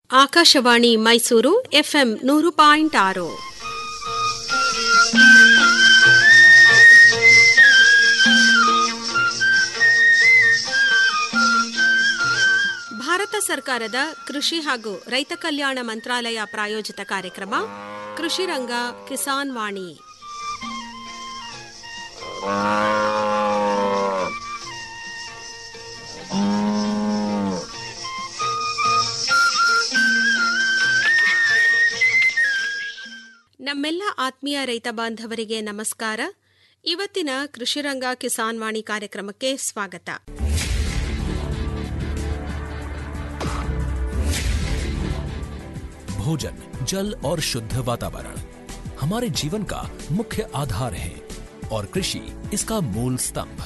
Akashvani Mysuru FM ನೂರು point ಆರು ಭಾರತ ಸರ್ಕಾರದ ಕೃಷಿ ಹಾಗೂ ರೈತ ಕಲ್ಯಾಣ ಮಂತ್ರಾಲಯ ಪ್ರಾಯೋಜಿತ ಕಾರ್ಯಕ್ರಮ ಕೃಷಿ ರಂಗ ಕಿಸಾನ್ ವಾಣಿ ನಮ್ಮೆಲ್ಲ ಆತ್ಮೀಯ ರೈತ ಬಾಂಧವರಿಗೆ ನಮಸ್ಕಾರ ಇವತ್ತಿನ ಕೃಷಿರಂಗ ಕಿಸಾನ್ ವಾಣಿ ಕಾರ್ಯಕ್ರಮಕ್ಕೆ ಸ್ವಾಗತ भोजन जल और शुद्ध वातावरण हमारे जीवन का मुख्य आधार है और कृषि इसका मूल स्तंभ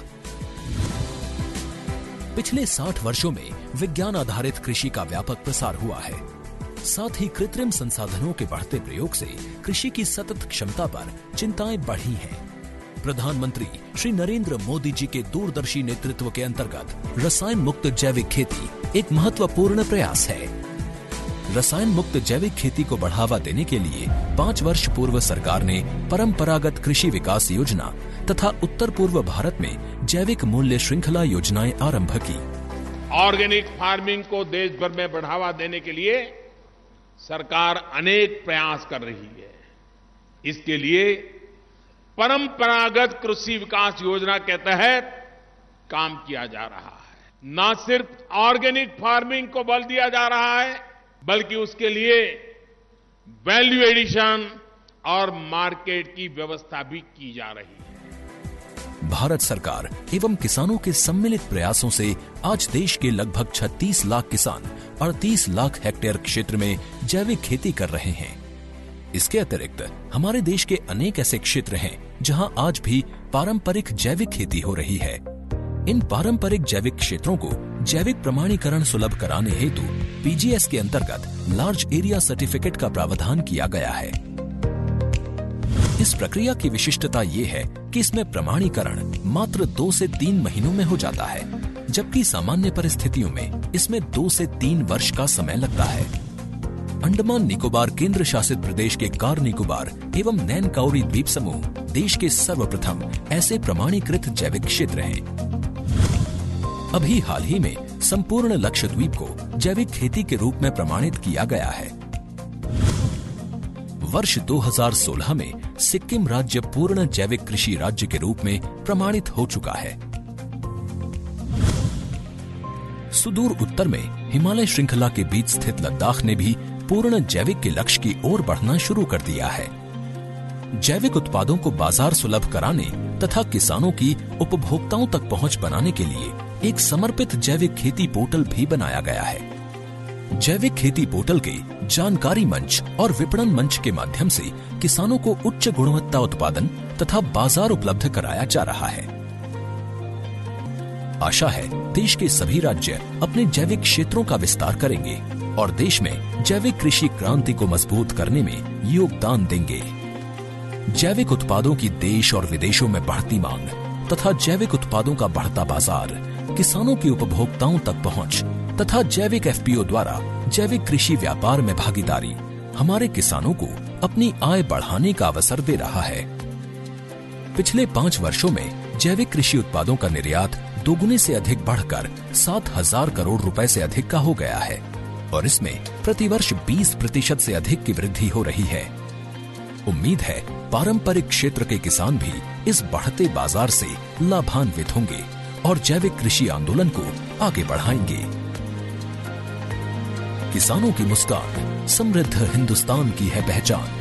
पिछले 60 वर्षों में विज्ञान आधारित कृषि का व्यापक प्रसार हुआ है साथ ही कृत्रिम संसाधनों के बढ़ते प्रयोग से कृषि की सतत क्षमता पर चिंताएं बढ़ी हैं प्रधानमंत्री श्री नरेंद्र मोदी जी के दूरदर्शी नेतृत्व के अंतर्गत रसायन मुक्त जैविक खेती एक महत्वपूर्ण प्रयास है रसायन मुक्त जैविक खेती को बढ़ावा देने के लिए पाँच वर्ष पूर्व सरकार ने परंपरागत कृषि विकास योजना तथा उत्तर पूर्व भारत में जैविक मूल्य श्रृंखला योजनाएं आरंभ की ऑर्गेनिक फार्मिंग को देश भर में बढ़ावा देने के लिए सरकार अनेक प्रयास कर रही है इसके लिए परंपरागत कृषि विकास योजना के तहत काम किया जा रहा है न सिर्फ ऑर्गेनिक फार्मिंग को बल दिया जा रहा है बल्कि उसके लिए वैल्यू एडिशन और मार्केट की व्यवस्था भी की जा रही है भारत सरकार एवं किसानों के सम्मिलित प्रयासों से आज देश के लगभग 36 लाख किसान 38 लाख हेक्टेयर क्षेत्र में जैविक खेती कर रहे हैं इसके अतिरिक्त हमारे देश के अनेक ऐसे क्षेत्र हैं जहां आज भी पारंपरिक जैविक खेती हो रही है इन पारंपरिक जैविक क्षेत्रों को जैविक प्रमाणीकरण सुलभ कराने हेतु पीजीएस के अंतर्गत लार्ज एरिया सर्टिफिकेट का प्रावधान किया गया है इस प्रक्रिया की विशिष्टता ये है कि इसमें प्रमाणीकरण मात्र दो से तीन महीनों में हो जाता है जबकि सामान्य परिस्थितियों में इसमें दो से तीन वर्ष का समय लगता है अंडमान निकोबार केंद्र शासित प्रदेश के कार निकोबार एवं नैन काउरी द्वीप समूह देश के सर्वप्रथम ऐसे प्रमाणीकृत जैविक क्षेत्र हैं अभी हाल ही में संपूर्ण लक्षद्वीप को जैविक खेती के रूप में प्रमाणित किया गया है वर्ष 2016 में सिक्किम राज्य पूर्ण जैविक कृषि राज्य के रूप में प्रमाणित हो चुका है सुदूर उत्तर में हिमालय श्रृंखला के बीच स्थित लद्दाख ने भी पूर्ण जैविक के लक्ष्य की ओर बढ़ना शुरू कर दिया है जैविक उत्पादों को बाजार सुलभ कराने तथा किसानों की उपभोक्ताओं तक पहुंच बनाने के लिए एक समर्पित जैविक खेती पोर्टल भी बनाया गया है जैविक खेती पोर्टल के जानकारी मंच और विपणन मंच के माध्यम से किसानों को उच्च गुणवत्ता उत्पादन तथा बाजार उपलब्ध कराया जा रहा है आशा है देश के सभी राज्य अपने जैविक क्षेत्रों का विस्तार करेंगे और देश में जैविक कृषि क्रांति को मजबूत करने में योगदान देंगे जैविक उत्पादों की देश और विदेशों में बढ़ती मांग तथा जैविक उत्पादों का बढ़ता बाजार किसानों की उपभोक्ताओं तक पहुंच तथा जैविक एफपीओ द्वारा जैविक कृषि व्यापार में भागीदारी हमारे किसानों को अपनी आय बढ़ाने का अवसर दे रहा है पिछले पाँच वर्षों में जैविक कृषि उत्पादों का निर्यात दोगुने से अधिक बढ़कर सात हजार करोड़ रुपए से अधिक का हो गया है और इसमें प्रतिवर्ष 20 प्रतिशत से अधिक की वृद्धि हो रही है उम्मीद है पारंपरिक क्षेत्र के किसान भी इस बढ़ते बाजार से लाभान्वित होंगे और जैविक कृषि आंदोलन को आगे बढ़ाएंगे किसानों की मुस्कान समृद्ध हिंदुस्तान की है पहचान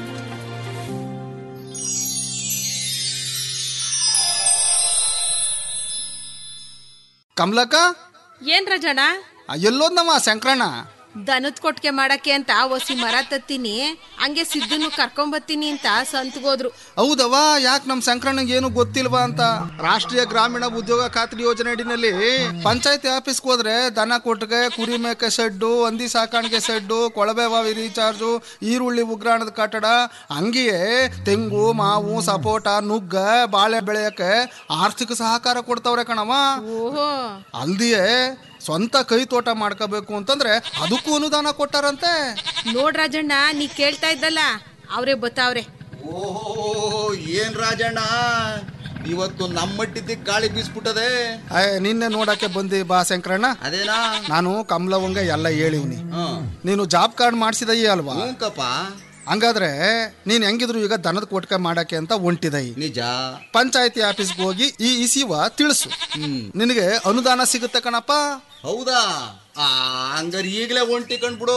ಕಮಲಕ್ಕ ಏನ್ ರಜಣ ಎಲ್ಲೋದ್ನವ ಶಂಕರಣ್ಣ ದನದ ಕೊಟ್ಟಿಗೆ ಮಾಡಕ್ಕೆ ಅಂತ ಒಸಿ ಮರ ತತ್ತೀನಿ ಹಂಗೆ ಸಿದ್ದನ್ನು ಕರ್ಕೊಂಬತ್ತೀನಿ ಅಂತ ಸಂತ್ಗೋದ್ರು ಹೌದವ ಯಾಕೆ ನಮ್ ಶಂಕರಣ್ಣಗೆ ಏನು ಗೊತ್ತಿಲ್ವಾ ಅಂತ ರಾಷ್ಟ್ರೀಯ ಗ್ರಾಮೀಣ ಉದ್ಯೋಗ ಖಾತ್ರಿ ಯೋಜನೆ ಅಡಿನಲ್ಲಿ ಪಂಚಾಯತಿ ಆಫೀಸ್ಗೆ ಹೋದ್ರೆ ದನ ಕೊಟ್ಟಿಗೆ ಕುರಿ ಮೇಕೆ ಶೆಡ್ಡು ಹಂದಿ ಸಾಕಾಣಿಕೆ ಶೆಡ್ಡು ಕೊಳವೆ ಬಾವಿ ರೀಚಾರ್ಜು ಈರುಳ್ಳಿ ಉಗ್ರಾಣದ ಕಟ್ಟಡ ಹಂಗೆಯೇ ತೆಂಗು ಮಾವು ಸಪೋಟ ನುಗ್ಗ ಬಾಳೆ ಬೆಳೆಯಕ್ಕೆ ಆರ್ಥಿಕ ಸಹಕಾರ ಕೊಡ್ತಾವ್ರೆ ಕಣವ ಓಹೋ ಅಲ್ದಿಯೇ ಸ್ವಂತ ಕೈ ತೋಟ ಮಾಡ್ಕೋಬೇಕು ಅಂತಂದ್ರೆ ಅದಕ್ಕೂ ಅನುದಾನ ಕೊಟ್ಟಾರಂತೆ ನೋಡ್ ರಾಜಣ್ಣ ನೀ ಕೇಳ್ತಾ ಇದ್ದಲ್ಲ ಅವರೇ ಬತ್ತಾವ್ರೆ ಓಹೋ ಏನ್ ರಾಜಣ್ಣ ಇವತ್ತು ನಮ್ಮಟ್ಟಿದ್ದ ಗಾಳಿ ಬೀಸ್ಬಿಟ್ಟದೆ ಅಯ್ಯ, ನಿನ್ನೆ ನೋಡಕ್ಕೆ ಬಂದಿ ಬಾ ಶಂಕರಣ್ಣ ಅದೇನಾ ನಾನು ಕಮಲವಂಗ ಎಲ್ಲ ಹೇಳಿವ್ನಿ ಹ್ಮ್ ನೀನು ಜಾಬ್ ಕಾರ್ಡ್ ಮಾಡಿಸಿದಯಿ ಅಲ್ವಾ ಹ್ಞೂಕಪ್ಪ ಹಂಗಾದ್ರೆ ನೀನ್ ಹೆಂಗಿದ್ರು ಈಗ ದನದ ಕೊಟ್ಕೆ ಮಾಡಕ್ಕೆ ಅಂತ ಹೊಂಟಿದಯಿ ನಿಜ ಪಂಚಾಯತಿ ಆಫೀಸ್ಗೆ ಹೋಗಿ ಈ ಇಸಿವ ತಿಳಿಸು ಹ್ಮ್ ನಿನಗೆ ಅನುದಾನ ಸಿಗುತ್ತೆ ಕಣಪ್ಪ ಹೌದಾ ಆ ಹಂಗಾರೆ ಈಗಲೇ ಒಂಟಿ ಕಂಡ್ಬಿಡು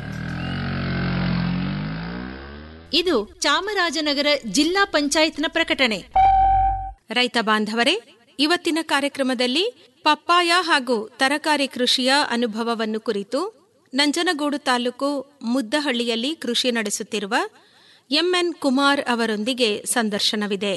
ಇದು ಚಾಮರಾಜನಗರ ಜಿಲ್ಲಾ ಪಂಚಾಯತ್ನ ಪ್ರಕಟಣೆ ರೈತ ಬಾಂಧವರೇ ಇವತ್ತಿನ ಕಾರ್ಯಕ್ರಮದಲ್ಲಿ ಪಪ್ಪಾಯ ಹಾಗೂ ತರಕಾರಿ ಕೃಷಿಯ ಅನುಭವವನ್ನು ಕುರಿತು ನಂಜನಗೂಡು ತಾಲೂಕು ಮುದ್ದಹಳ್ಳಿಯಲ್ಲಿ ಕೃಷಿ ನಡೆಸುತ್ತಿರುವ ಎಂಎನ್ ಕುಮಾರ್ ಅವರೊಂದಿಗೆ ಸಂದರ್ಶನವಿದೆ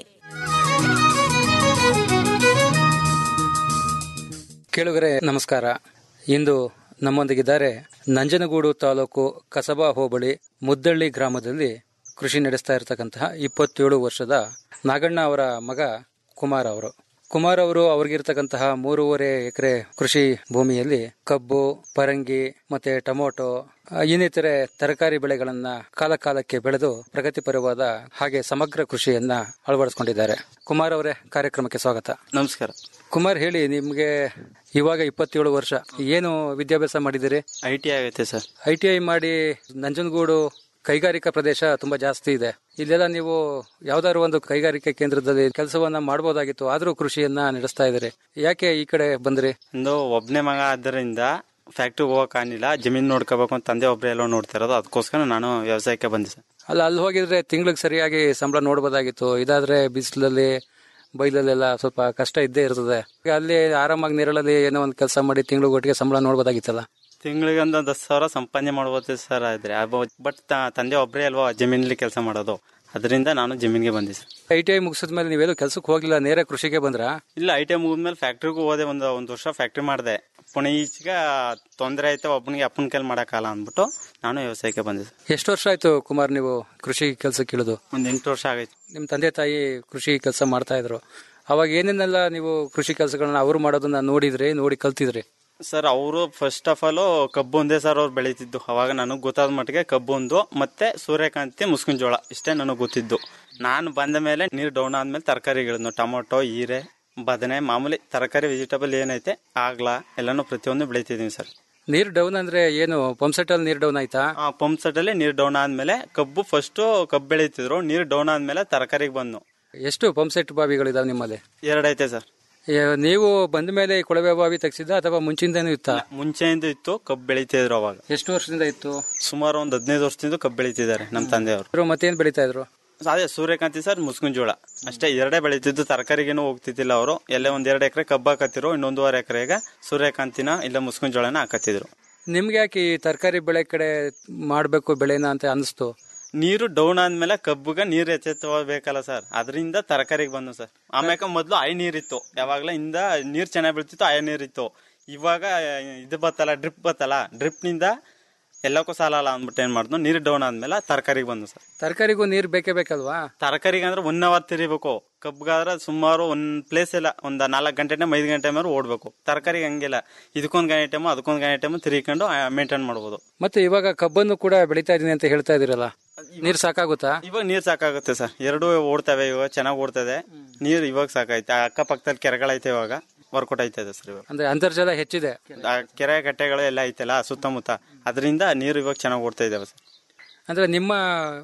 ಕೇಳುಗರೆ ನಮಸ್ಕಾರ ಇಂದು ನಮ್ಮೊಂದಿಗಿದ್ದಾರೆ ನಂಜನಗೂಡು ತಾಲೂಕು ಕಸಬಾ ಹೋಬಳಿ ಮುದ್ದಳ್ಳಿ ಗ್ರಾಮದಲ್ಲಿ ಕೃಷಿ ನಡೆಸ್ತಾ ಇರತಕ್ಕಂತಹ ಇಪ್ಪತ್ತೇಳು ವರ್ಷದ ನಾಗಣ್ಣ ಅವರ ಮಗ ಕುಮಾರ್ ಅವರು ಕುಮಾರ್ ಅವರು ಅವ್ರಿಗಿರ್ತಕ್ಕಂತಹ ಮೂರುವರೆ ಎಕರೆ ಕೃಷಿ ಭೂಮಿಯಲ್ಲಿ ಕಬ್ಬು ಪರಂಗಿ ಮತ್ತೆ ಟೊಮೊಟೊ ಆ, ಇನ್ನಿತರೆ ತರಕಾರಿ ಬೆಳೆಗಳನ್ನ ಕಾಲ ಕಾಲಕ್ಕೆ ಬೆಳೆದು ಪ್ರಗತಿಪರವಾದ ಹಾಗೆ ಸಮಗ್ರ ಕೃಷಿಯನ್ನ ಅಳವಡಿಸಿಕೊಂಡಿದ್ದಾರೆ ಕುಮಾರ್ ಅವರೇ ಕಾರ್ಯಕ್ರಮಕ್ಕೆ ಸ್ವಾಗತ ನಮಸ್ಕಾರ ಕುಮಾರ್ ಹೇಳಿ ನಿಮ್ಗೆ ಇವಾಗ ಇಪ್ಪತ್ತೇಳು ವರ್ಷ ಏನು ವಿದ್ಯಾಭ್ಯಾಸ ಮಾಡಿದಿರಿ ಐ ಟಿ ಆಗೈತೆ ಸರ್ ಐ ಟಿ ಐ ಮಾಡಿ ನಂಜನಗೂಡು ಕೈಗಾರಿಕಾ ಪ್ರದೇಶ ತುಂಬಾ ಜಾಸ್ತಿ ಇದೆ ಇಲ್ಲೆಲ್ಲ ನೀವು ಯಾವ್ದಾದ್ರು ಒಂದು ಕೈಗಾರಿಕೆ ಕೇಂದ್ರದಲ್ಲಿ ಕೆಲಸವನ್ನ ಮಾಡಬಹುದಾಗಿತ್ತು ಆದ್ರೂ ಕೃಷಿಯನ್ನ ನಡೆಸ್ತಾ ಇದ್ದೀರಿ ಯಾಕೆ ಈ ಕಡೆ ಬಂದ್ರಿ ಒಂದು ಒಬ್ನೇ ಮಗ ಆದ್ದರಿಂದ ಫ್ಯಾಕ್ಟ್ರಿಗೆ ಹೋಗಕ್ ಆಗಿಲ್ಲ ಜಮೀನ್ ನೋಡ್ಕೋಬೇಕು ಅಂತ ತಂದೆ ಒಬ್ರೇ ಎಲ್ಲ ನೋಡ್ತಾ ಇರೋದು ಅದಕ್ಕೋಸ್ಕರ ನಾನು ವ್ಯವಸಾಯಕ್ಕೆ ಬಂದೆ ಸರ್ ಅಲ್ಲ ಅಲ್ಲಿ ಹೋಗಿದ್ರೆ ತಿಂಗಳಿಗೆ ಸರಿಯಾಗಿ ಸಂಬಳ ನೋಡ್ಬೋದಾಗಿತ್ತು ಇದಾದ್ರೆ ಬಿಸಿಲಲ್ಲಿ ಬೈಲಲ್ಲೆಲ್ಲ ಸ್ವಲ್ಪ ಕಷ್ಟ ಇದ್ದೇ ಇರ್ತದೆ ಈಗ ಅಲ್ಲಿ ಆರಾಮಾಗಿ ನೆರಳಲ್ಲಿ ಏನೋ ಒಂದು ಕೆಲಸ ಮಾಡಿ ತಿಂಗಳು ಒಟ್ಟಿಗೆ ಸಂಬಳ ನೋಡ್ಬೋದಾಗಿತ್ತಲ್ಲ ತಿಂಗಳಿಗೆ ಒಂದು ಹತ್ತು ಸಾವಿರ ಸಂಪಾದನೆ ಮಾಡ್ಬೋದು ಸರ್ ಆದ್ರೆ ಬಟ್ ತಂದೆ ಒಬ್ರೇ ಅಲ್ವಾ ಜಮೀನಲ್ಲಿ ಕೆಲಸ ಮಾಡೋದು ಅದರಿಂದ ನಾನು ಜಮೀನ್ಗೆ ಬಂದೆ ಸರ್ ಐ ಟಿ ಐ ಮುಗಿಸಿದ ಮೇಲೆ ನೀವೇನು ಕೆಲ್ಸಕ್ಕೆ ಹೋಗಿಲ್ಲ ನೇರ ಕೃಷಿಗೆ ಬಂದ್ರಾ ಇಲ್ಲ ಐ ಟಿ ಐ ಮುಗಿದ್ಮೇಲೆ ಫ್ಯಾಕ್ಟ್ರಿಗೂ ಹೋದೆ ಒಂದು ಒಂದು ವರ್ಷ ಫ್ಯಾಕ್ಟ್ರಿ ಮಾಡಿದೆ ಪುಣೆ ಈಚೆಗೆ ತೊಂದರೆ ಆಯ್ತು ಒಬ್ಬನಿಗೆ ಅಪ್ಪನ ಕೈಲಿ ಮಾಡೋಕ್ಕಲ್ಲ ಅಂದ್ಬಿಟ್ಟು ನಾನು ವ್ಯವಸಾಯಕ್ಕೆ ಬಂದೆ ಸರ್ ಎಷ್ಟು ವರ್ಷ ಆಯ್ತು ಕುಮಾರ್ ನೀವು ಕೃಷಿ ಕೆಲಸಕ್ಕೆ ಇಳಿದು ಒಂದು ಎಂಟು ವರ್ಷ ಆಗೈತೆ ನಿಮ್ಮ ತಂದೆ ತಾಯಿ ಕೃಷಿ ಕೆಲಸ ಮಾಡ್ತಾ ಇದ್ರು ಅವಾಗ ಏನೇನೆಲ್ಲ ನೀವು ಕೃಷಿ ಕೆಲಸಗಳನ್ನ ಅವ್ರು ಮಾಡೋದನ್ನ ನೋಡಿದ್ರಿ ನೋಡಿ ಕಲ್ತಿದ್ರಿ ಸರ್ ಅವರು ಫಸ್ಟ್ ಆಫ್ ಆಲ್ ಕಬ್ಬು ಒಂದೇ ಸರ್ ಅವ್ರು ಬೆಳೀತಿದ್ದು ಅವಾಗ ನನಗೆ ಗೊತ್ತಾದ ಮಟ್ಟಿಗೆ ಕಬ್ಬು ಒಂದು ಮತ್ತೆ ಸೂರ್ಯಕಾಂತಿ ಮುಸ್ಕಿನ ಜೋಳ ಇಷ್ಟೇ ನನಗೆ ಗೊತ್ತಿದ್ದು ನಾನು ಬಂದ ಮೇಲೆ ನೀರು ಡೌನ್ ಆದ್ಮೇಲೆ ತರಕಾರಿಗಳನ್ನು ಟೊಮೊಟೊ ಹೀರೆ ಬದನೆ ಮಾಮೂಲಿ ತರಕಾರಿ ವೆಜಿಟೇಬಲ್ ಏನೈತೆ ಆಗ್ಲ ಎಲ್ಲಾನು ಪ್ರತಿಯೊಂದು ಬೆಳಿತಿದೀನಿ ಸರ್ ನೀರ್ ಡೌನ್ ಅಂದ್ರೆ ಏನು ಪಂಪ್ ಸೆಟ್ ಅಲ್ಲಿ ನೀರ್ ಡೌನ್ ಆಯ್ತಾ ಆ ಪಂಪ್ ಸೆಟ್ ಅಲ್ಲಿ ನೀರು ಡೌನ್ ಆದ್ಮೇಲೆ ಕಬ್ಬು ಫಸ್ಟ್ ಕಬ್ಬು ಬೆಳೀತಿದ್ರು ನೀರು ಡೌನ್ ಆದ್ಮೇಲೆ ತರಕಾರಿಗೆ ಬಂದು ಎಷ್ಟು ಪಂಪ್ ಸೆಟ್ ಬಾವಿಗಳಿದಾವೆ ನಿಮ್ಮಲ್ಲಿ ಎರಡೈತೆ ಸರ್ ಏ, ನೀವು ಬಂದ ಮೇಲೆ ಈ ಕೊಳವೆ ಬಾವಿ ತೆಗ್ಸಿದ್ದ ಅಥವಾ ಮುಂಚಿಂದನೂ ಇತ್ತಾ ಮುಂಚೆಯಿಂದ ಇತ್ತು ಕಬ್ಬು ಬೆಳೀತಿದ್ರು ಅವಾಗ ಎಷ್ಟು ವರ್ಷದಿಂದ ಇತ್ತು ಸುಮಾರು ಒಂದು ಹದಿನೈದು ವರ್ಷದಿಂದ ಕಬ್ಬು ಬೆಳೀತಿದ್ದಾರೆ ನಮ್ಮ ತಂದೆಯವರು ಇದ್ರು ಮತ್ತೇನ್ ಬೆಳಿತಾ ಇದ್ರು ಅದೇ ಸೂರ್ಯಕಾಂತಿ ಸರ್ ಮುಸ್ಕಿನ ಜೋಳ ಅಷ್ಟೇ ಎರಡೇ ಬೆಳೀತಿದ್ದು ತರಕಾರಿಗೇನು ಹೋಗ್ತಿದ್ದಿಲ್ಲ ಅವರು ಎಲ್ಲೇ ಒಂದ್ ಎರಡು ಎಕರೆ ಕಬ್ಬು ಹಾಕತ್ತಿರು ಇನ್ನೊಂದೂವರೆ ಎಕರೆಗೆ ಸೂರ್ಯಕಾಂತಿನ ಇಲ್ಲ ಮುಸ್ಕಿನ ಜೋಳನ ಹಾಕತ್ತಿದ್ರು ನಿಮ್ಗೆ ಯಾಕೆ ಈ ತರಕಾರಿ ಬೆಳೆ ಕಡೆ ಮಾಡ್ಬೇಕು ಬೆಳೆನ ಅಂತ ಅನಿಸ್ತು ನೀರು ಡೌನ್ ಆದ್ಮೇಲೆ ಕಬ್ಬುಗ ನೀರ್ ಎಚ್ಚೆತ್ತಬೇಕಲ್ಲ ಸರ್ ಅದರಿಂದ ತರಕಾರಿಗೆ ಬಂದು ಸರ್ ಆಮ್ಯಾಕ ಮೊದ್ಲು ಆಯ್ ನೀರಿತ್ತು ಯಾವಾಗ್ಲೂ ಇಂದ ನೀರ್ ಚೆನ್ನಾಗಿ ಬೀಳ್ತಿತ್ತು ಆಯ ನೀರಿತ್ತು ಇವಾಗ ಇದು ಬತ್ತಲ್ಲ ಡ್ರಿಪ್ ಬತ್ತಲ್ಲ ಡ್ರಿಪ್ ನಿಂದ ಎಲ್ಲಕ್ಕೂ ಸಾಲ ಅಲ್ಲ ಅಂದ್ಬಿಟ್ಟು ಏನ್ ಮಾಡಿದ್ನು ನೀರು ಡೌನ್ ಆದ್ಮೇಲೆ ತರಕಾರಿಗೆ ಬಂದು ಸರ್ ತರಕಾರಿಗೂ ನೀರ್ ಬೇಕೇ ಬೇಕಲ್ವಾ ತರಕಾರಿಗೆ ಅಂದ್ರೆ ಒನ್ ಅವರ್ ತಿರಿಬೇಕು ಕಬ್ಗಾದ್ರೆ ಸುಮಾರು ಒಂದ್ ಪ್ಲೇಸ್ ಇಲ್ಲ ಒಂದ್ ನಾಲ್ಕು ಗಂಟೆ ಟೈಮ್ ಐದು ಗಂಟೆ ಮೇಲೆ ಓಡ್ಬೇಕು ತರಕಾರಿಗೆ ಹಂಗಿಲ್ಲ ಇದಕ್ಕೊಂದ್ ಗಂಟೆ ಟೈಮ್ ಅದಕ್ಕೊಂದ್ ಗಂಟೆ ಟೈಮ್ ತಿರ್ಕೊಂಡು ಮೇಂಟೈನ್ ಮಾಡ್ಬೋದು ಮತ್ತೆ ಇವಾಗ ಕಬ್ಬನ್ನು ಕೂಡ ಬೆಳಿತಾ ಇದೀನಿ ಅಂತ ಹೇಳ್ತಾ ಇದೀರಲ್ಲ ನೀರ್ ಸಾಕಾಗುತ್ತಾ ಇವಾಗ ನೀರ್ ಸಾಕಾಗುತ್ತೆ ಸರ್ ಎರಡು ಓಡ್ತವೆ ಇವಾಗ ಚೆನ್ನಾಗಿ ಓಡ್ತದೆ ನೀರ್ ಇವಾಗ ಸಾಕೈತೆ ಅಕ್ಕಪಕ್ಕದಲ್ಲಿ ಕೆರೆಗಳೈತೆ ಇವಾಗ ವರ್ಕೌಟ್ ಆಯ್ತದೆ ಸರ್ ಇವಾಗ ಅಂದ್ರೆ ಅಂತರ್ಜಲ ಹೆಚ್ಚಿದೆ ಆ ಕೆರೆ ಕಟ್ಟೆಗಳು ಎಲ್ಲ ಐತಲ್ಲ ಸುತ್ತಮುತ್ತ ಅದರಿಂದ ನೀರು ಇವಾಗ ಚೆನ್ನಾಗಿ ಓಡ್ತಾ ಇದಾವೆ ಸರ್ ಅಂದ್ರೆ ನಿಮ್ಮ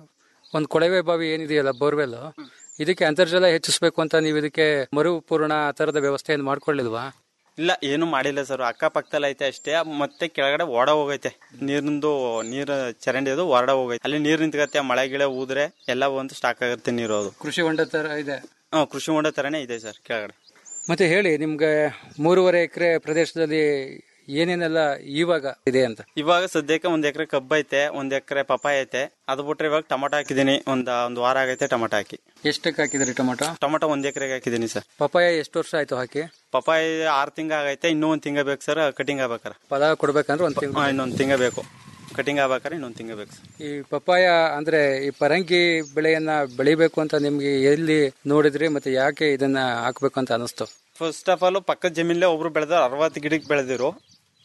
ಒಂದು ಕೊಳವೆ ಬಾವಿ ಏನಿದೆಯಲ್ಲ ಬೋರ್ವೆಲ್ ಇದಕ್ಕೆ ಅಂತರ್ಜಲ ಹೆಚ್ಚಿಸ್ಬೇಕು ಅಂತ ನೀವು ಇದಕ್ಕೆ ಮರುಪೂರ್ಣ ಆ ತರದ ವ್ಯವಸ್ಥೆಯನ್ನು ಮಾಡ್ಕೊಳ್ಳಿಲ್ವಾ ಇಲ್ಲ ಏನು ಮಾಡಿಲ್ಲ ಸರ್ ಅಕ್ಕಪಕ್ಕದಲ್ಲಿ ಐತೆ ಅಷ್ಟೇ ಮತ್ತೆ ಕೆಳಗಡೆ ಓಡ ಹೋಗೈತೆ ನೀರಿಂದು ನೀರು ಚರಂಡಿ ಅದು ಹೊರಡ ಹೋಗೈತೆ ಅಲ್ಲಿ ನೀರ್ ನಿಂತ್ಕತ್ತೆ ಮಳೆ ಗಿಳೆ ಊದ್ರೆ ಎಲ್ಲ ಒಂದು ಸ್ಟಾಕ್ ಆಗುತ್ತೆ ನೀರು ಅದು ಕೃಷಿ ಹೊಂಡ ತರ ಇದೆ ಹ್ಮ್, ಕೃಷಿ ಹೊಂಡ ತರನೇ ಇದೆ ಸರ್ ಕೆಳಗಡೆ ಮತ್ತೆ ಹೇಳಿ ನಿಮ್ಗೆ ಮೂರುವರೆ ಎಕರೆ ಪ್ರದೇಶದಲ್ಲಿ ಏನೇನೆಲ್ಲ ಇವಾಗ ಇದೆ ಅಂತ ಇವಾಗ ಸದ್ಯಕ್ಕೆ ಒಂದ್ ಎಕರೆ ಕಬ್ಬು ಐತೆ ಒಂದ್ ಎಕರೆ ಪಪ್ಪಾಯ ಐತೆ ಅದು ಬಿಟ್ರೆ ಇವಾಗ ಟೊಮೊಟೊ ಹಾಕಿದೀನಿ ಒಂದ್ ಒಂದ್ ವಾರ ಆಗೈತೆ ಟೊಮೊಟೊ ಹಾಕಿ ಎಷ್ಟಕ್ಕೆ ಹಾಕಿದ್ರಿ ಟೊಮೊಟೊ ಟೊಮೊಟೊ ಒಂದ್ ಎಕರೆಗೆ ಹಾಕಿದೀನಿ ಸರ್ ಪಪಾಯ ಎಷ್ಟು ವರ್ಷ ಆಯ್ತು ಹಾಕಿ ಪಪ್ಪಾಯ ಆರ್ ತಿಂಗ ಆಗೈತೆ ಇನ್ನೂ ಒಂದ್ ತಿಂಗ ಬೇಕು ಸರ್ ಕಟಿಂಗ್ ಆಗ್ಬೇಕಾರ ಫಲ ಕೊಡ್ಬೇಕಂದ್ರೆ ಒಂದ್ ತಿಂಗಳು ಇನ್ನೊಂದ್ ತಿಂಗ ಬೇಕು ಕಟಿಂಗ್ ಆಗ್ಬೇಕಾರೆ ಇನ್ನೊಂದ್ ತಿಂಗ ಬೇಕು ಸರ್ ಈ ಪಪ್ಪಾಯ ಅಂದ್ರೆ ಈ ಪರಂಗಿ ಬೆಳೆಯನ್ನ ಬೆಳಿಬೇಕು ಅಂತ ನಿಮ್ಗೆ ಎಲ್ಲಿ ನೋಡಿದ್ರಿ ಮತ್ತೆ ಯಾಕೆ ಇದನ್ನ ಹಾಕ್ಬೇಕು ಅಂತ ಅನಿಸ್ತು ಫಸ್ಟ್ ಆಫ್ ಆಲ್ ಪಕ್ಕದ ಜಮೀನ್ಲೆ ಒಬ್ರು ಬೆಳೆದ್ರು ಅರವತ್ತು ಗಿಡಕ್ಕೆ ಬೆಳೆದಿರು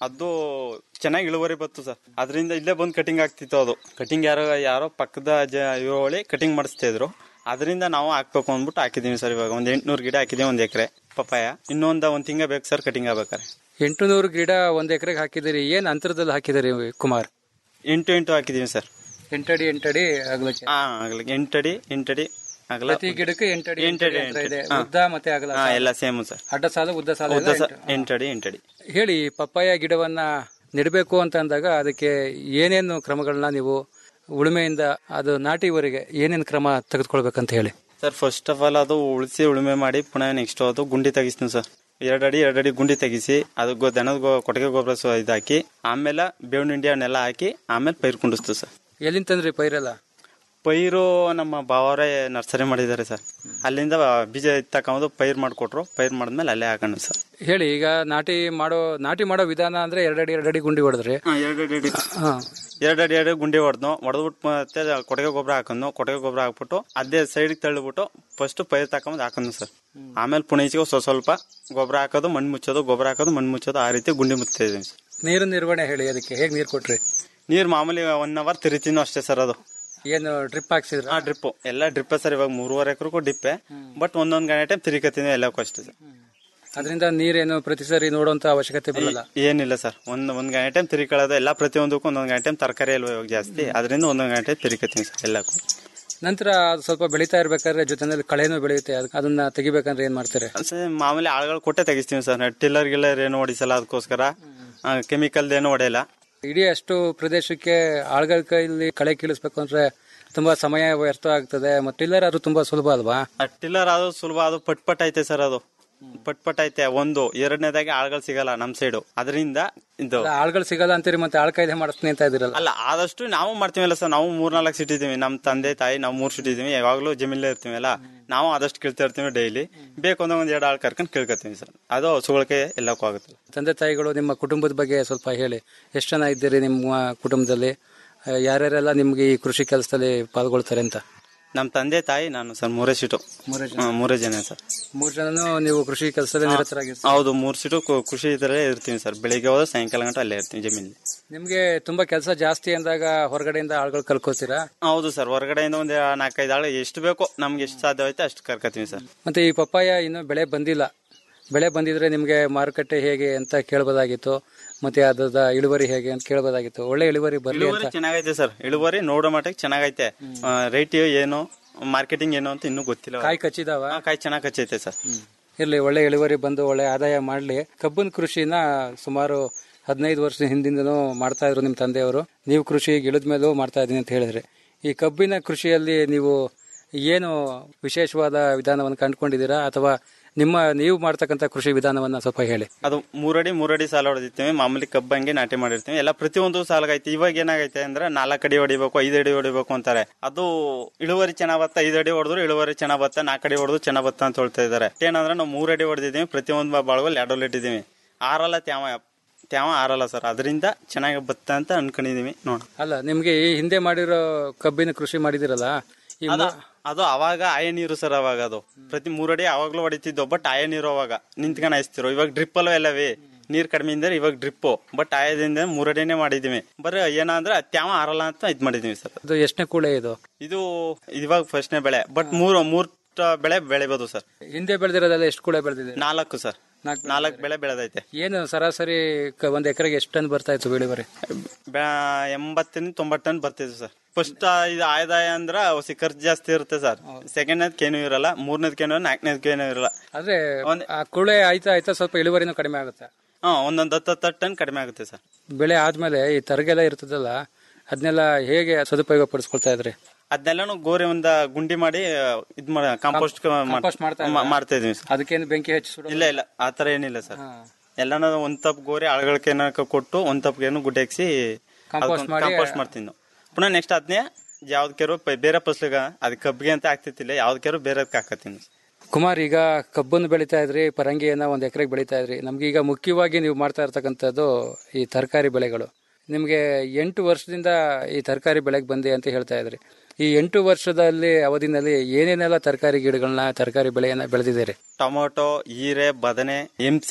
ಅದು ಚೆನ್ನಾಗಿ ಇಳುವರಿ ಬಂತು ಸರ್ ಅದರಿಂದ ಇಲ್ಲೇ ಬಂದು ಕಟಿಂಗ್ ಆಗ್ತಿತ್ತು ಅದು ಕಟಿಂಗ್ ಯಾರೋ ಯಾರೋ ಪಕ್ಕದ ಜ ಇವುಳಿ ಕಟಿಂಗ್ ಮಾಡಿಸ್ತಾ ಇದ್ರು ಅದರಿಂದ ನಾವು ಹಾಕ್ಬೇಕು ಅಂದ್ಬಿಟ್ಟು ಹಾಕಿದೀವಿ ಸರ್ ಇವಾಗ ಒಂದ್ ಎಂಟ್ನೂರು ಗಿಡ ಹಾಕಿದೀವಿ ಒಂದ್ ಎಕರೆ ಪಪ್ಪಾಯ ಇನ್ನೊಂದ ಒಂದ್ ತಿಂಗ ಬೇಕು ಸರ್ ಕಟಿಂಗ್ ಆಗ್ಬೇಕಾರೆ ಎಂಟು ನೂರು ಗಿಡ ಒಂದ್ ಎಕರೆಗೆ ಹಾಕಿದಿರಿ ಏನ್ ಅಂತರದಲ್ಲಿ ಹಾಕಿದಿರಿ ಕುಮಾರ್ ಎಂಟು ಎಂಟು ಹಾಕಿದೀವಿ ಸರ್ ಎಂಟಡಿ ಎಂಟಡಿ ಅಗಲಕ್ಕೆ ಹಾ ಆಗಲಿ ಎಂಟಡಿ ಎಂಟಡಿ ಆಗಲ ಪ್ರತಿ ಗಿಡಕ್ಕೆ ಎಂಟಡಿ ಎಂಟಡಿ ಅಂತರ ಇದೆ ಹಾ. ಉದ್ದ ಮತ್ತೆ ಅಗಲ ಹಾ ಎಲ್ಲ ಸೇಮ್ ಸರ್ ಅಡ್ಡ ಸಾಲು ಉದ್ದ ಸಾಲು ಉದ್ದ ಎಲ್ಲ ಸ- ಎಂಟು. ಎಂಟಡಿ ಎಂಟಡಿ ಹೇಳಿ ಪಪ್ಪಾಯ ಗಿಡವನ್ನ ನೆಡಬೇಕು ಅಂತ ಅಂದಾಗ ಅದಕ್ಕೆ ಏನೇನು ಕ್ರಮಗಳನ್ನ ನೀವು ಉಳುಮೆಯಿಂದ ಅದು ನಾಟಿವರೆಗೆ ಏನೇನು ಕ್ರಮ ತೆಗೆದುಕೊಳ್ಬೇಕಂತ ಹೇಳಿ ಸರ್ ಫಸ್ಟ್ ಆಫ್ ಆಲ್ ಅದು ಉಳಿಸಿ ಉಳುಮೆ ಮಾಡಿ ಪುನಃ ನೆಕ್ಸ್ಟ್ ಅದು ಗುಂಡಿ ತೆಗಿಸ್ತೀನಿ ಸರ್ ಎರಡು ಅಡಿ ಎರಡು ಅಡಿ ಗುಂಡಿ ತೆಗಿಸಿ ಅದು ಗೊ- ದನದ ಗೊ- ಕೊಟ್ಟಿಗೆ ಗೊಬ್ಬರ ಸೊ ಇದಾಕಿ ಆಮೇಲೆ ಬೇವಿನ ಹಿಂಡಿ ಹಣ್ಣೆಲ್ಲ ಹಾಕಿ ಆಮೇಲೆ ಪೈರು ಕುಂಡಿಸ್ತು ಸರ್ ಎಲ್ಲಿಂದ ತಂದ್ರಿ ಪೈರೆಲ್ಲ ಪೈರು ನಮ್ಮ ಭಾವರೇ ನರ್ಸರಿ ಮಾಡಿದ್ದಾರೆ ಸರ್ ಅಲ್ಲಿಂದ ಬೀಜ ತಗೊಂಡು ಪೈರ್ ಮಾಡಿಕೊಟ್ರು ಪೈರ್ ಮಾಡಿದ್ಮೇಲೆ ಅಲ್ಲೇ ಹಾಕೋಣ ಸರ್ ಹೇಳಿ ಈಗ ನಾಟಿ ಮಾಡೋ ನಾಟಿ ಮಾಡೋ ವಿಧಾನ ಅಂದ್ರೆ ಎರಡಡಿ ಎರಡಡಿ ಗುಂಡಿ ಹೊಡೆದ್ರಿ ಎರಡು ಅಡಿ ಹಾ ಎರಡು ಅಡಿ ಎರಡು ಗುಂಡಿ ಹೊಡೆದ್ನು ಹೊಡೆದ್ಬಿಟ್ಟು ಮತ್ತೆ ಕೊಟ್ಟಿಗೆ ಗೊಬ್ಬರ ಹಾಕೊಂಡು ಕೊಟ್ಟಿಗೆ ಗೊಬ್ಬರ ಹಾಕ್ಬಿಟ್ಟು ಅದೇ ಸೈಡ್ ತಳ್ಳಿಬಿಟ್ಟು ಫಸ್ಟ್ ಪೈರ್ ತಕೊಂಡ್ ಹಾಕೋದು ಸರ್ ಆಮೇಲೆ ಪುಣೆ ಈಚೆಗೆ ಸ್ವಲ್ಪ ಸ್ವಲ್ಪ ಗೊಬ್ಬರ ಹಾಕೋದು ಮಣ್ಣು ಮುಚ್ಚೋದು ಗೊಬ್ಬರ ಹಾಕೋದು ಮಣ್ಣು ಮುಚ್ಚೋದು ಆ ರೀತಿ ಗುಂಡಿ ಮುಚ್ತಾ ಇದೀನಿ ಸರ್ ನೀರು ನಿರ್ವಹಣೆ ಹೇಳಿ ಅದಕ್ಕೆ ಹೇಗೆ ನೀರು ಕೊಟ್ರಿ ನೀರ್ ಮಾಮೂಲಿ ಒನ್ ಅವರ್ ತಿರಿತೀನೋ ಅಷ್ಟೇ ಸರ್ ಅದು ಏನು ಡ್ರಿಪ್ ಹಾಕ್ಸಿದ್ರ ಆ ಡ್ರಿಪ್ ಎಲ್ಲ ಡ್ರಿಪ್ ಸರ್ ಇವಾಗ ಮೂರುವರೆ ಎಕರೆಗೂ ಡಿಪ್ಪೆ ಬಟ್ ಒಂದೊಂದ್ ಗಂಟೆ ಟೈಮ್ ತಿರುಗತ್ತೀನಿ ಎಲ್ಲಕ್ಕೂ ಅಷ್ಟೇ ಸರ್ ಅದರಿಂದ ನೀರೇನು ಪ್ರತಿ ಸರಿ ನೋಡುವಂತ ಅವಶ್ಯಕತೆ ಬರಲ್ಲ ಏನಿಲ್ಲ ಸರ್ ಒಂದ್ ಒಂದ್ ಗಂಟೆ ಟೈಮ್ ತಿರುಕೊಳ್ಳೋದು ಎಲ್ಲ ಪ್ರತಿಯೊಂದಕ್ಕೂ ಒಂದೊಂದ್ ಗಂಟೆ ಟೈಮ್ ತರಕಾರಿ ಅಲ್ವಾ ಇವಾಗ ಜಾಸ್ತಿ ಅದರಿಂದ ಒಂದೊಂದ್ ಗಂಟೆ ತಿರುಗತ್ತೀನಿ ಸರ್ ಎಲ್ಲಕ್ಕೂ ನಂತರ ಅದು ಸ್ವಲ್ಪ ಬೆಳೀತಾ ಇರ್ಬೇಕಾದ್ರೆ ಜೊತೆನಲ್ಲಿ ಕಳೆನೂ ಬೆಳೆಯುತ್ತೆ ಅದ್- ಅದನ್ನ ತೆಗಿಬೇಕಂದ್ರೆ ಏನ್ ಮಾಡ್ತಾರೆ ಸರ್, ಮಾಮೂಲಿ ಆಳುಗಳು ಕೊಟ್ಟೆ ತೆಗಿಸ್ತೀವಿ ಸರ್ ಟಿಲ್ಲರ್ ಗಿಲ್ಲರ್ ಏನು ಹೊಡಿಸಲ್ಲ ಅದಕ್ಕೋಸ್ಕರ ಕೆಮಿಕಲ್ ಏನು ಹೊಡೆಯಲ್ಲ ಇಡೀ ಅಷ್ಟು ಪ್ರದೇಶಕ್ಕೆ ಆಳ್ಗಳ ಕೈಲಿ ಕಳೆ ಕೀಳಿಸ್ಬೇಕು ಅಂದ್ರೆ ತುಂಬಾ ಸಮಯ ವ್ಯರ್ಥ ಆಗ್ತದೆ ಮತ್ತೆ ಟಿಲ್ಲರ್ ಅದು ತುಂಬಾ ಸುಲಭ ಅಲ್ವಾ ಆ ಟಿಲ್ಲರ್ ಅದು ಸುಲಭ ಅದು ಪಟ್ ಪಟ್ ಐತೆ ಸರ್ ಅದು ಪಟ್ ಪಟ್ ಐತೆ ಒಂದು ಎರಡನೇದಾಗಿ ಆಳುಗಳು ಸಿಗಲ್ಲ ನಮ್ ಸೈಡು ಅದರಿಂದ ಇದು ಆಳ್ಗಳು ಸಿಗಲ್ಲ ಅಂತೀರಿ ಮತ್ತೆ ಆಳ್ ಕೈಲೇ ಮಾಡಿಸ್ತೀನಿ ಅಂತ ಇದಿರಲ್ಲ ಅಲ್ಲ ಆದಷ್ಟು ನಾವು ಮಾಡ್ತೀವಲ್ಲ ಸರ್ ನಾವು ಮೂರ್ನಾಲ್ಕು ಸಿಟಿ ಇದೀವಿ ನಮ್ ತಂದೆ ತಾಯಿ ನಾವು ಮೂರ್ ಸಿಟಿ ಇದೀವಿ ಯಾವಾಗ್ಲೂ ಜಮೀನ್ಲೇ ಇರ್ತೀವಲ್ಲ ನಾವು ಆದಷ್ಟು ಕೇಳ್ತಾ ಇರ್ತೀವಿ ಡೈಲಿ ಬೇಕು ಅಂದ್ರೆ ಒಂದ್ ಎರಡು ಆಳ್ ಕರ್ಕೊಂಡು ಕೇಳ್ಕೊತೀವಿ ಸರ್ ಅದು ಹಸುಗಳಿಗೆ ಎಲ್ಲಕ್ಕೂ ಆಗುತ್ತೆ ತಂದೆ ತಾಯಿಗಳು ನಿಮ್ಮ ಕುಟುಂಬದ ಬಗ್ಗೆ ಸ್ವಲ್ಪ ಹೇಳಿ ಎಷ್ಟು ಜನ ಇದ್ದೀರಿ ನಿಮ್ಮ ಕುಟುಂಬದಲ್ಲಿ ಆ, ಯಾರ್ಯಾರೆಲ್ಲ ನಿಮ್ಗೆ ಈ ಕೃಷಿ ಕೆಲಸದಲ್ಲಿ ಪಾಲ್ಗೊಳ್ತಾರೆ ಅಂತ ನಮ್ ತಂದೆ ತಾಯಿ ನಾನು ಸರ್ ಮೂರೇ ಸೀಟು ಮೂರೇ ಹಾ, ಮೂರೇ ಜನ ಸರ್ ಮೂರ್ ಜನನು ನೀವು ಕೃಷಿ ಕೆಲಸದಲ್ಲಿ ನಿರತರಾಗಿರ್ತೀರಿ ಹೌದು ಮೂರ್ ಸೀಟು ಕು- ಕೃಷಿ ಇದ್ರೆ ಇರ್ತೀವಿ ಸರ್ ಬೆಳಿಗ್ಗೆ ಹೋದ ಸಾಯಂಕಾಲ ಗಂಟೆ ಅಲ್ಲೇ ಇರ್ತೀವಿ ಜಮೀನಲ್ಲಿ ನಿಮ್ಗೆ ತುಂಬಾ ಕೆಲಸ ಜಾಸ್ತಿ ಅಂದಾಗ ಹೊರಗಡೆಯಿಂದ ಆಳ್ಗಳು ಕಲ್ಕೋತೀರಾ ಹೌದು ಸರ್ ಹೊರಗಡೆಯಿಂದ ಒಂದ್ ನಾಲ್ಕೈದು ಆಳು ಎಷ್ಟು ಬೇಕೋ ನಮ್ಗೆ ಎಷ್ಟು ಸಾಧ್ಯವಾಯ್ತು ಅಷ್ಟು ಕರ್ಕತೀವಿ ಸರ್ ಮತ್ತೆ ಈ ಪಪ್ಪಾಯ ಇನ್ನು ಬೆಳೆ ಬಂದಿಲ್ಲ ಬೆಳೆ ಬಂದಿದ್ರೆ ನಿಮ್ಗೆ ಮಾರುಕಟ್ಟೆ ಹೇಗೆ ಅಂತ ಕೇಳಬಹುದಾಗಿತ್ತು ಮತ್ತೆ ಅದ ಇಳುವರಿ ಹೇಗೆ ಅಂತ ಕೇಳಬಹುದಾಗಿತ್ತು ಒಳ್ಳೆ ಇಳುವರಿ ಬರ್ಲಿ ಇಳುವರಿ ಅಂತ ಚೆನ್ನಾಗೈತೆ ಸರ್ ಇಳುವರಿ ನೋಡೋ ಮಟ್ಟಿಗೆ ಚೆನ್ನಾಗೈತೆ ರೇಟ್ ಏನು ಮಾರ್ಕೆಟಿಂಗ್ ಏನು ಅಂತ ಇನ್ನೂ ಗೊತ್ತಿಲ್ಲ ಕಾಯಿ ಕಚ್ಚಿದಾವ ಹಾ, ಕಾಯಿ ಚೆನ್ನಾಗಿ ಕಚ್ಚೈತೆ ಸರ್ ಇರ್ಲಿ ಒಳ್ಳೆ ಇಳುವರಿ ಬಂದು ಒಳ್ಳೆ ಆದಾಯ ಮಾಡ್ಲಿ ಕಬ್ಬನ್ ಕೃಷಿನ ಸುಮಾರು ಹದಿನೈದು ವರ್ಷದ ಹಿಂದಿಂದನೂ ಮಾಡ್ತಾ ಇದ್ರು ನಿಮ್ಮ ತಂದೆಯವರು ನೀವು ಕೃಷಿ ಇಳಿದ ಮೇಲೂ ಮಾಡ್ತಾ ಇದೀನಿ ಅಂತ ಹೇಳಿದ್ರಿ ಈ ಕಬ್ಬಿನ ಕೃಷಿಯಲ್ಲಿ ನೀವು ಏನು ವಿಶೇಷವಾದ ವಿಧಾನವನ್ನು ಕಂಡುಕೊಂಡಿದ್ದೀರಾ ಅಥವಾ ನಿಮ್ಮ ನೀವು ಮಾಡ್ತಕ್ಕಂಥ ಕೃಷಿ ವಿಧಾನವನ್ನ ಸ್ವಲ್ಪ ಹೇಳಿ ಅದು ಮೂರಡಿ ಮೂರಡಿ ಸಾಲ ಹೊಡೆದಿರ್ತೀವಿ ಮಾಮೂಲಿ ಕಬ್ಬಂಗೆ ನಾಟಿ ಮಾಡಿರ್ತೀವಿ ಎಲ್ಲ ಪ್ರತಿಯೊಂದು ಸಾಲಾಗೈತೆ ಇವಾಗ ಏನಾಗೈತೆ ಅಂದ್ರೆ ನಾಲ್ಕು ಅಡಿ ಹೊಡಿಬೇಕು ಐದು ಅಡಿ ಹೊಡಿಬೇಕು ಅಂತಾರೆ ಅದು ಇಳುವರಿ ಚೆನ್ನಾಗ್ ಬತ್ತ ಐದು ಅಡಿ ಹೊಡೆದ್ರು ಇಳುವರಿ ಚೆನ್ನಾಗ್ ಬತ್ತ ನಾಲ್ಕು ಅಡಿ ಹೊಡೆದ್ರು ಚೆನ್ನಾಗ್ ಬತ್ತ ಅಂತ ಹೇಳ್ತಾ ಇದಾರೆ ಏನಂದ್ರೆ ನಾವು ಮೂರ್ ಅಡಿ ಹೊಡೆದಿದ್ದೀವಿ ಪ್ರತಿಯೊಂದು ಬಾಳುವಲ್ಲಿ ಎರಡು ಇಟ್ಟಿದ್ದೀವಿ ಆರಲ್ಲ ತ್ಯಾವ ತ್ಯಾವ ಆರಲ್ಲ ಸರ್ ಅದರಿಂದ ಚೆನ್ನಾಗಿ ಬತ್ತ ಅಂತ ಅನ್ಕೊಂಡಿದೀವಿ ನೋಡ ಅಲ್ಲ ನಿಮ್ಗೆ ಈ ಹಿಂದೆ ಮಾಡಿರೋ ಕಬ್ಬಿನ ಕೃಷಿ ಮಾಡಿದಿರಲ್ಲ ಈ ಅದು ಮೂ- ಅದು ಅವಾಗ ಆಯ ನೀರು ಸರ್ ಅವಾಗ ಅದು ಪ್ರತಿ ಮೂರಡಿ ಅವಾಗ್ಲೂ ಹೊಡಿತಿದ್ದೋ ಬಟ್ ಆಯ ನೀರು ಅವಾಗ ನಿಂತ್ಕೊಂಡು ಹಾಯಿಸ್ತಿರೋ ಇವಾಗ ಡ್ರಿಪ್ ಅಲ್ವ ಎಲ್ಲವೇ ನೀರ್ ಕಡಿಮೆ ಇದ್ರೆ ಇವಾಗ ಡ್ರಿಪ್ ಬಟ್ ಆಯದಿಂದ ಮೂರಡಿನೇ ಮಾಡಿದೀವಿ ಬರೀ ಏನಂದ್ರೆ ತ್ಯಾವ ಆರಲ್ಲ ಅಂತ ಇದ್ ಮಾಡಿದೀವಿ ಸರ್ ಅದು ಎಷ್ಟನೇ ಕೂಳೆ ಇದು ಇದು ಇವಾಗ ಫಸ್ಟ್ನೇ ಬೆಳೆ ಬಟ್ ಮೂರು ಮೂರ್ ಟ- ಬೆಳೆ ಬೆಳಿಬೋದು ಸರ್ ಹಿಂದೆ ಬೆಳೆದಿರೋದೆಲ್ಲ ಎಷ್ಟು ಕೂಳೆ ಬೆಳೆದಿದೆ ನಾಲ್ಕು ಸರ್ ನಾಲ್ಕು ನಾಲ್ಕು ಬೆಳೆ ಬೆಳೆದೈತೆ ಏನು ಸರಾಸರಿ ಕ- ಒಂದ್ ಎಕರೆಗೆ ಎಷ್ಟು ಟನ್ ಬರ್ತಾ ಇತ್ತು ಇಳುವರಿ ಬೆ- ಎಂಬತ್ತರಿಂದ ತೊಂಬತ್ತು ಟನ್ ಬರ್ತಿದ್ವಿ ಸರ್ ಫಸ್ಟ್ ಇದು ಆದಾಯ ಅಂದ್ರ ಹೊಸಿ ಖರ್ಚು ಜಾಸ್ತಿ ಇರುತ್ತೆ ಸರ್ ಸೆಕೆಂಡ್ನೇದ್ಕೇನು ಇರಲ್ಲ ಮೂರನೇದ್ಕೇನು ನಾಲ್ಕನೇದ್ಕೇನು ಇರಲ್ಲ ಆದ್ರೆ ಆ ಕೂಳೆ ಆಯ್ತಾ ಆಯ್ತಾ ಸ್ವಲ್ಪ ಇಳುವರಿನೂ ಕಡಿಮೆ ಆಗುತ್ತೆ ಹಾ ಒಂದೊಂದು ಹತ್ತು ಹತ್ತು ಟನ್ ಕಡಿಮೆ ಆಗುತ್ತೆ ಸರ್ ಬೆಳೆ ಆದ್ಮೇಲೆ ಈ ತರಗೆಲ್ಲ ಇರ್ತದಲ್ಲ ಅದನ್ನೆಲ್ಲ ಹೇಗೆ ಸದುಪಯೋಗ ಪಡಿಸ್ಕೊಳ್ತಾ ಇದ್ರಿ ಅದನ್ನೆಲ್ಲಾನು ಗೋರಿ ಒಂದ ಗುಂಡಿ ಮಾಡಿ ಇದ್ ಮಾಡ ಕಾಂಪೋಸ್ಟ್ compost ಮಾಡ್ತಾ ಇದ್ರಾ? ಮಾಡ್ತಾ ಇದೀವಿ ಸರ್ ಅದಕ್ಕೇನು ಬೆಂಕಿ ಹೆಚ್ಚಿ ಸುಡೋ ಇಲ್ಲ ಇಲ್ಲ ಆತರ ಏನಿಲ್ಲ ಸರ್ ಎಲ್ಲಾನು ಒಂದ್ ತಪ್ ಗೋರಿ ಆಳುಗಳಿಗೆ ಕೊಟ್ಟು ಒಂದ್ ತಪ್ಗೇನು ಗುಡ್ಡೆ ಹಾಕ್ಸಿ Compost ಮಾಡಿ- ಕಾಂಪೋಸ್ಟ್ ಮಾಡ್ತೀನಿ ನಾವು ಪುನಃ ನೆಕ್ಸ್ಟ್ ಅದನ್ನೇ ಯಾವ್ದಕ್ಕಾರು ಬೇರೆ ಫಸ್ಲಿಗ ಅದ್ ಕಬ್ಬಿಗೆ ಅಂತ ಆಗ್ತಿತ್ತಿಲ್ಲ ಯಾವ್ದಕ್ಕಾರು ಬೇರೆ ಹಾಕತ್ತೀನಿ ಕುಮಾರ್ ಈಗ ಕಬ್ಬನ್ನು ಬೆಳಿತಾ ಇದ್ರಿ ಪರಂಗಿಯನ್ನ ಒಂದ್ ಎಕರೆಗೆ ಬೆಳಿತಾ ಇದ್ರಿ ನಮ್ಗೆ ಈಗ ಮುಖ್ಯವಾಗಿ ನೀವು ಮಾಡ್ತಾ ಇರ್ತಕ್ಕಂಥದ್ದು ಈ ತರಕಾರಿ ಬೆಳೆಗಳು ನಿಮ್ಗೆ ಎಂಟು ವರ್ಷದಿಂದ ಈ ತರಕಾರಿ ಬೆಳೆಗೆ ಬಂದೆ ಅಂತ ಹೇಳ್ತಾ ಇದ್ರಿ ಈ ಎಂಟು ವರ್ಷದಲ್ಲಿ ಅವಧಿನಲ್ಲಿ ಏನೇನೆಲ್ಲ ತರಕಾರಿ ಗಿಡಗಳನ್ನ ತರಕಾರಿ ಬೆಳೆಯನ್ನ ಬೆಳೆದಿದ್ದೀರಿ ಟೊಮೊಟೊ ಹೀರೆ ಬದನೆ ಎಂಸಿ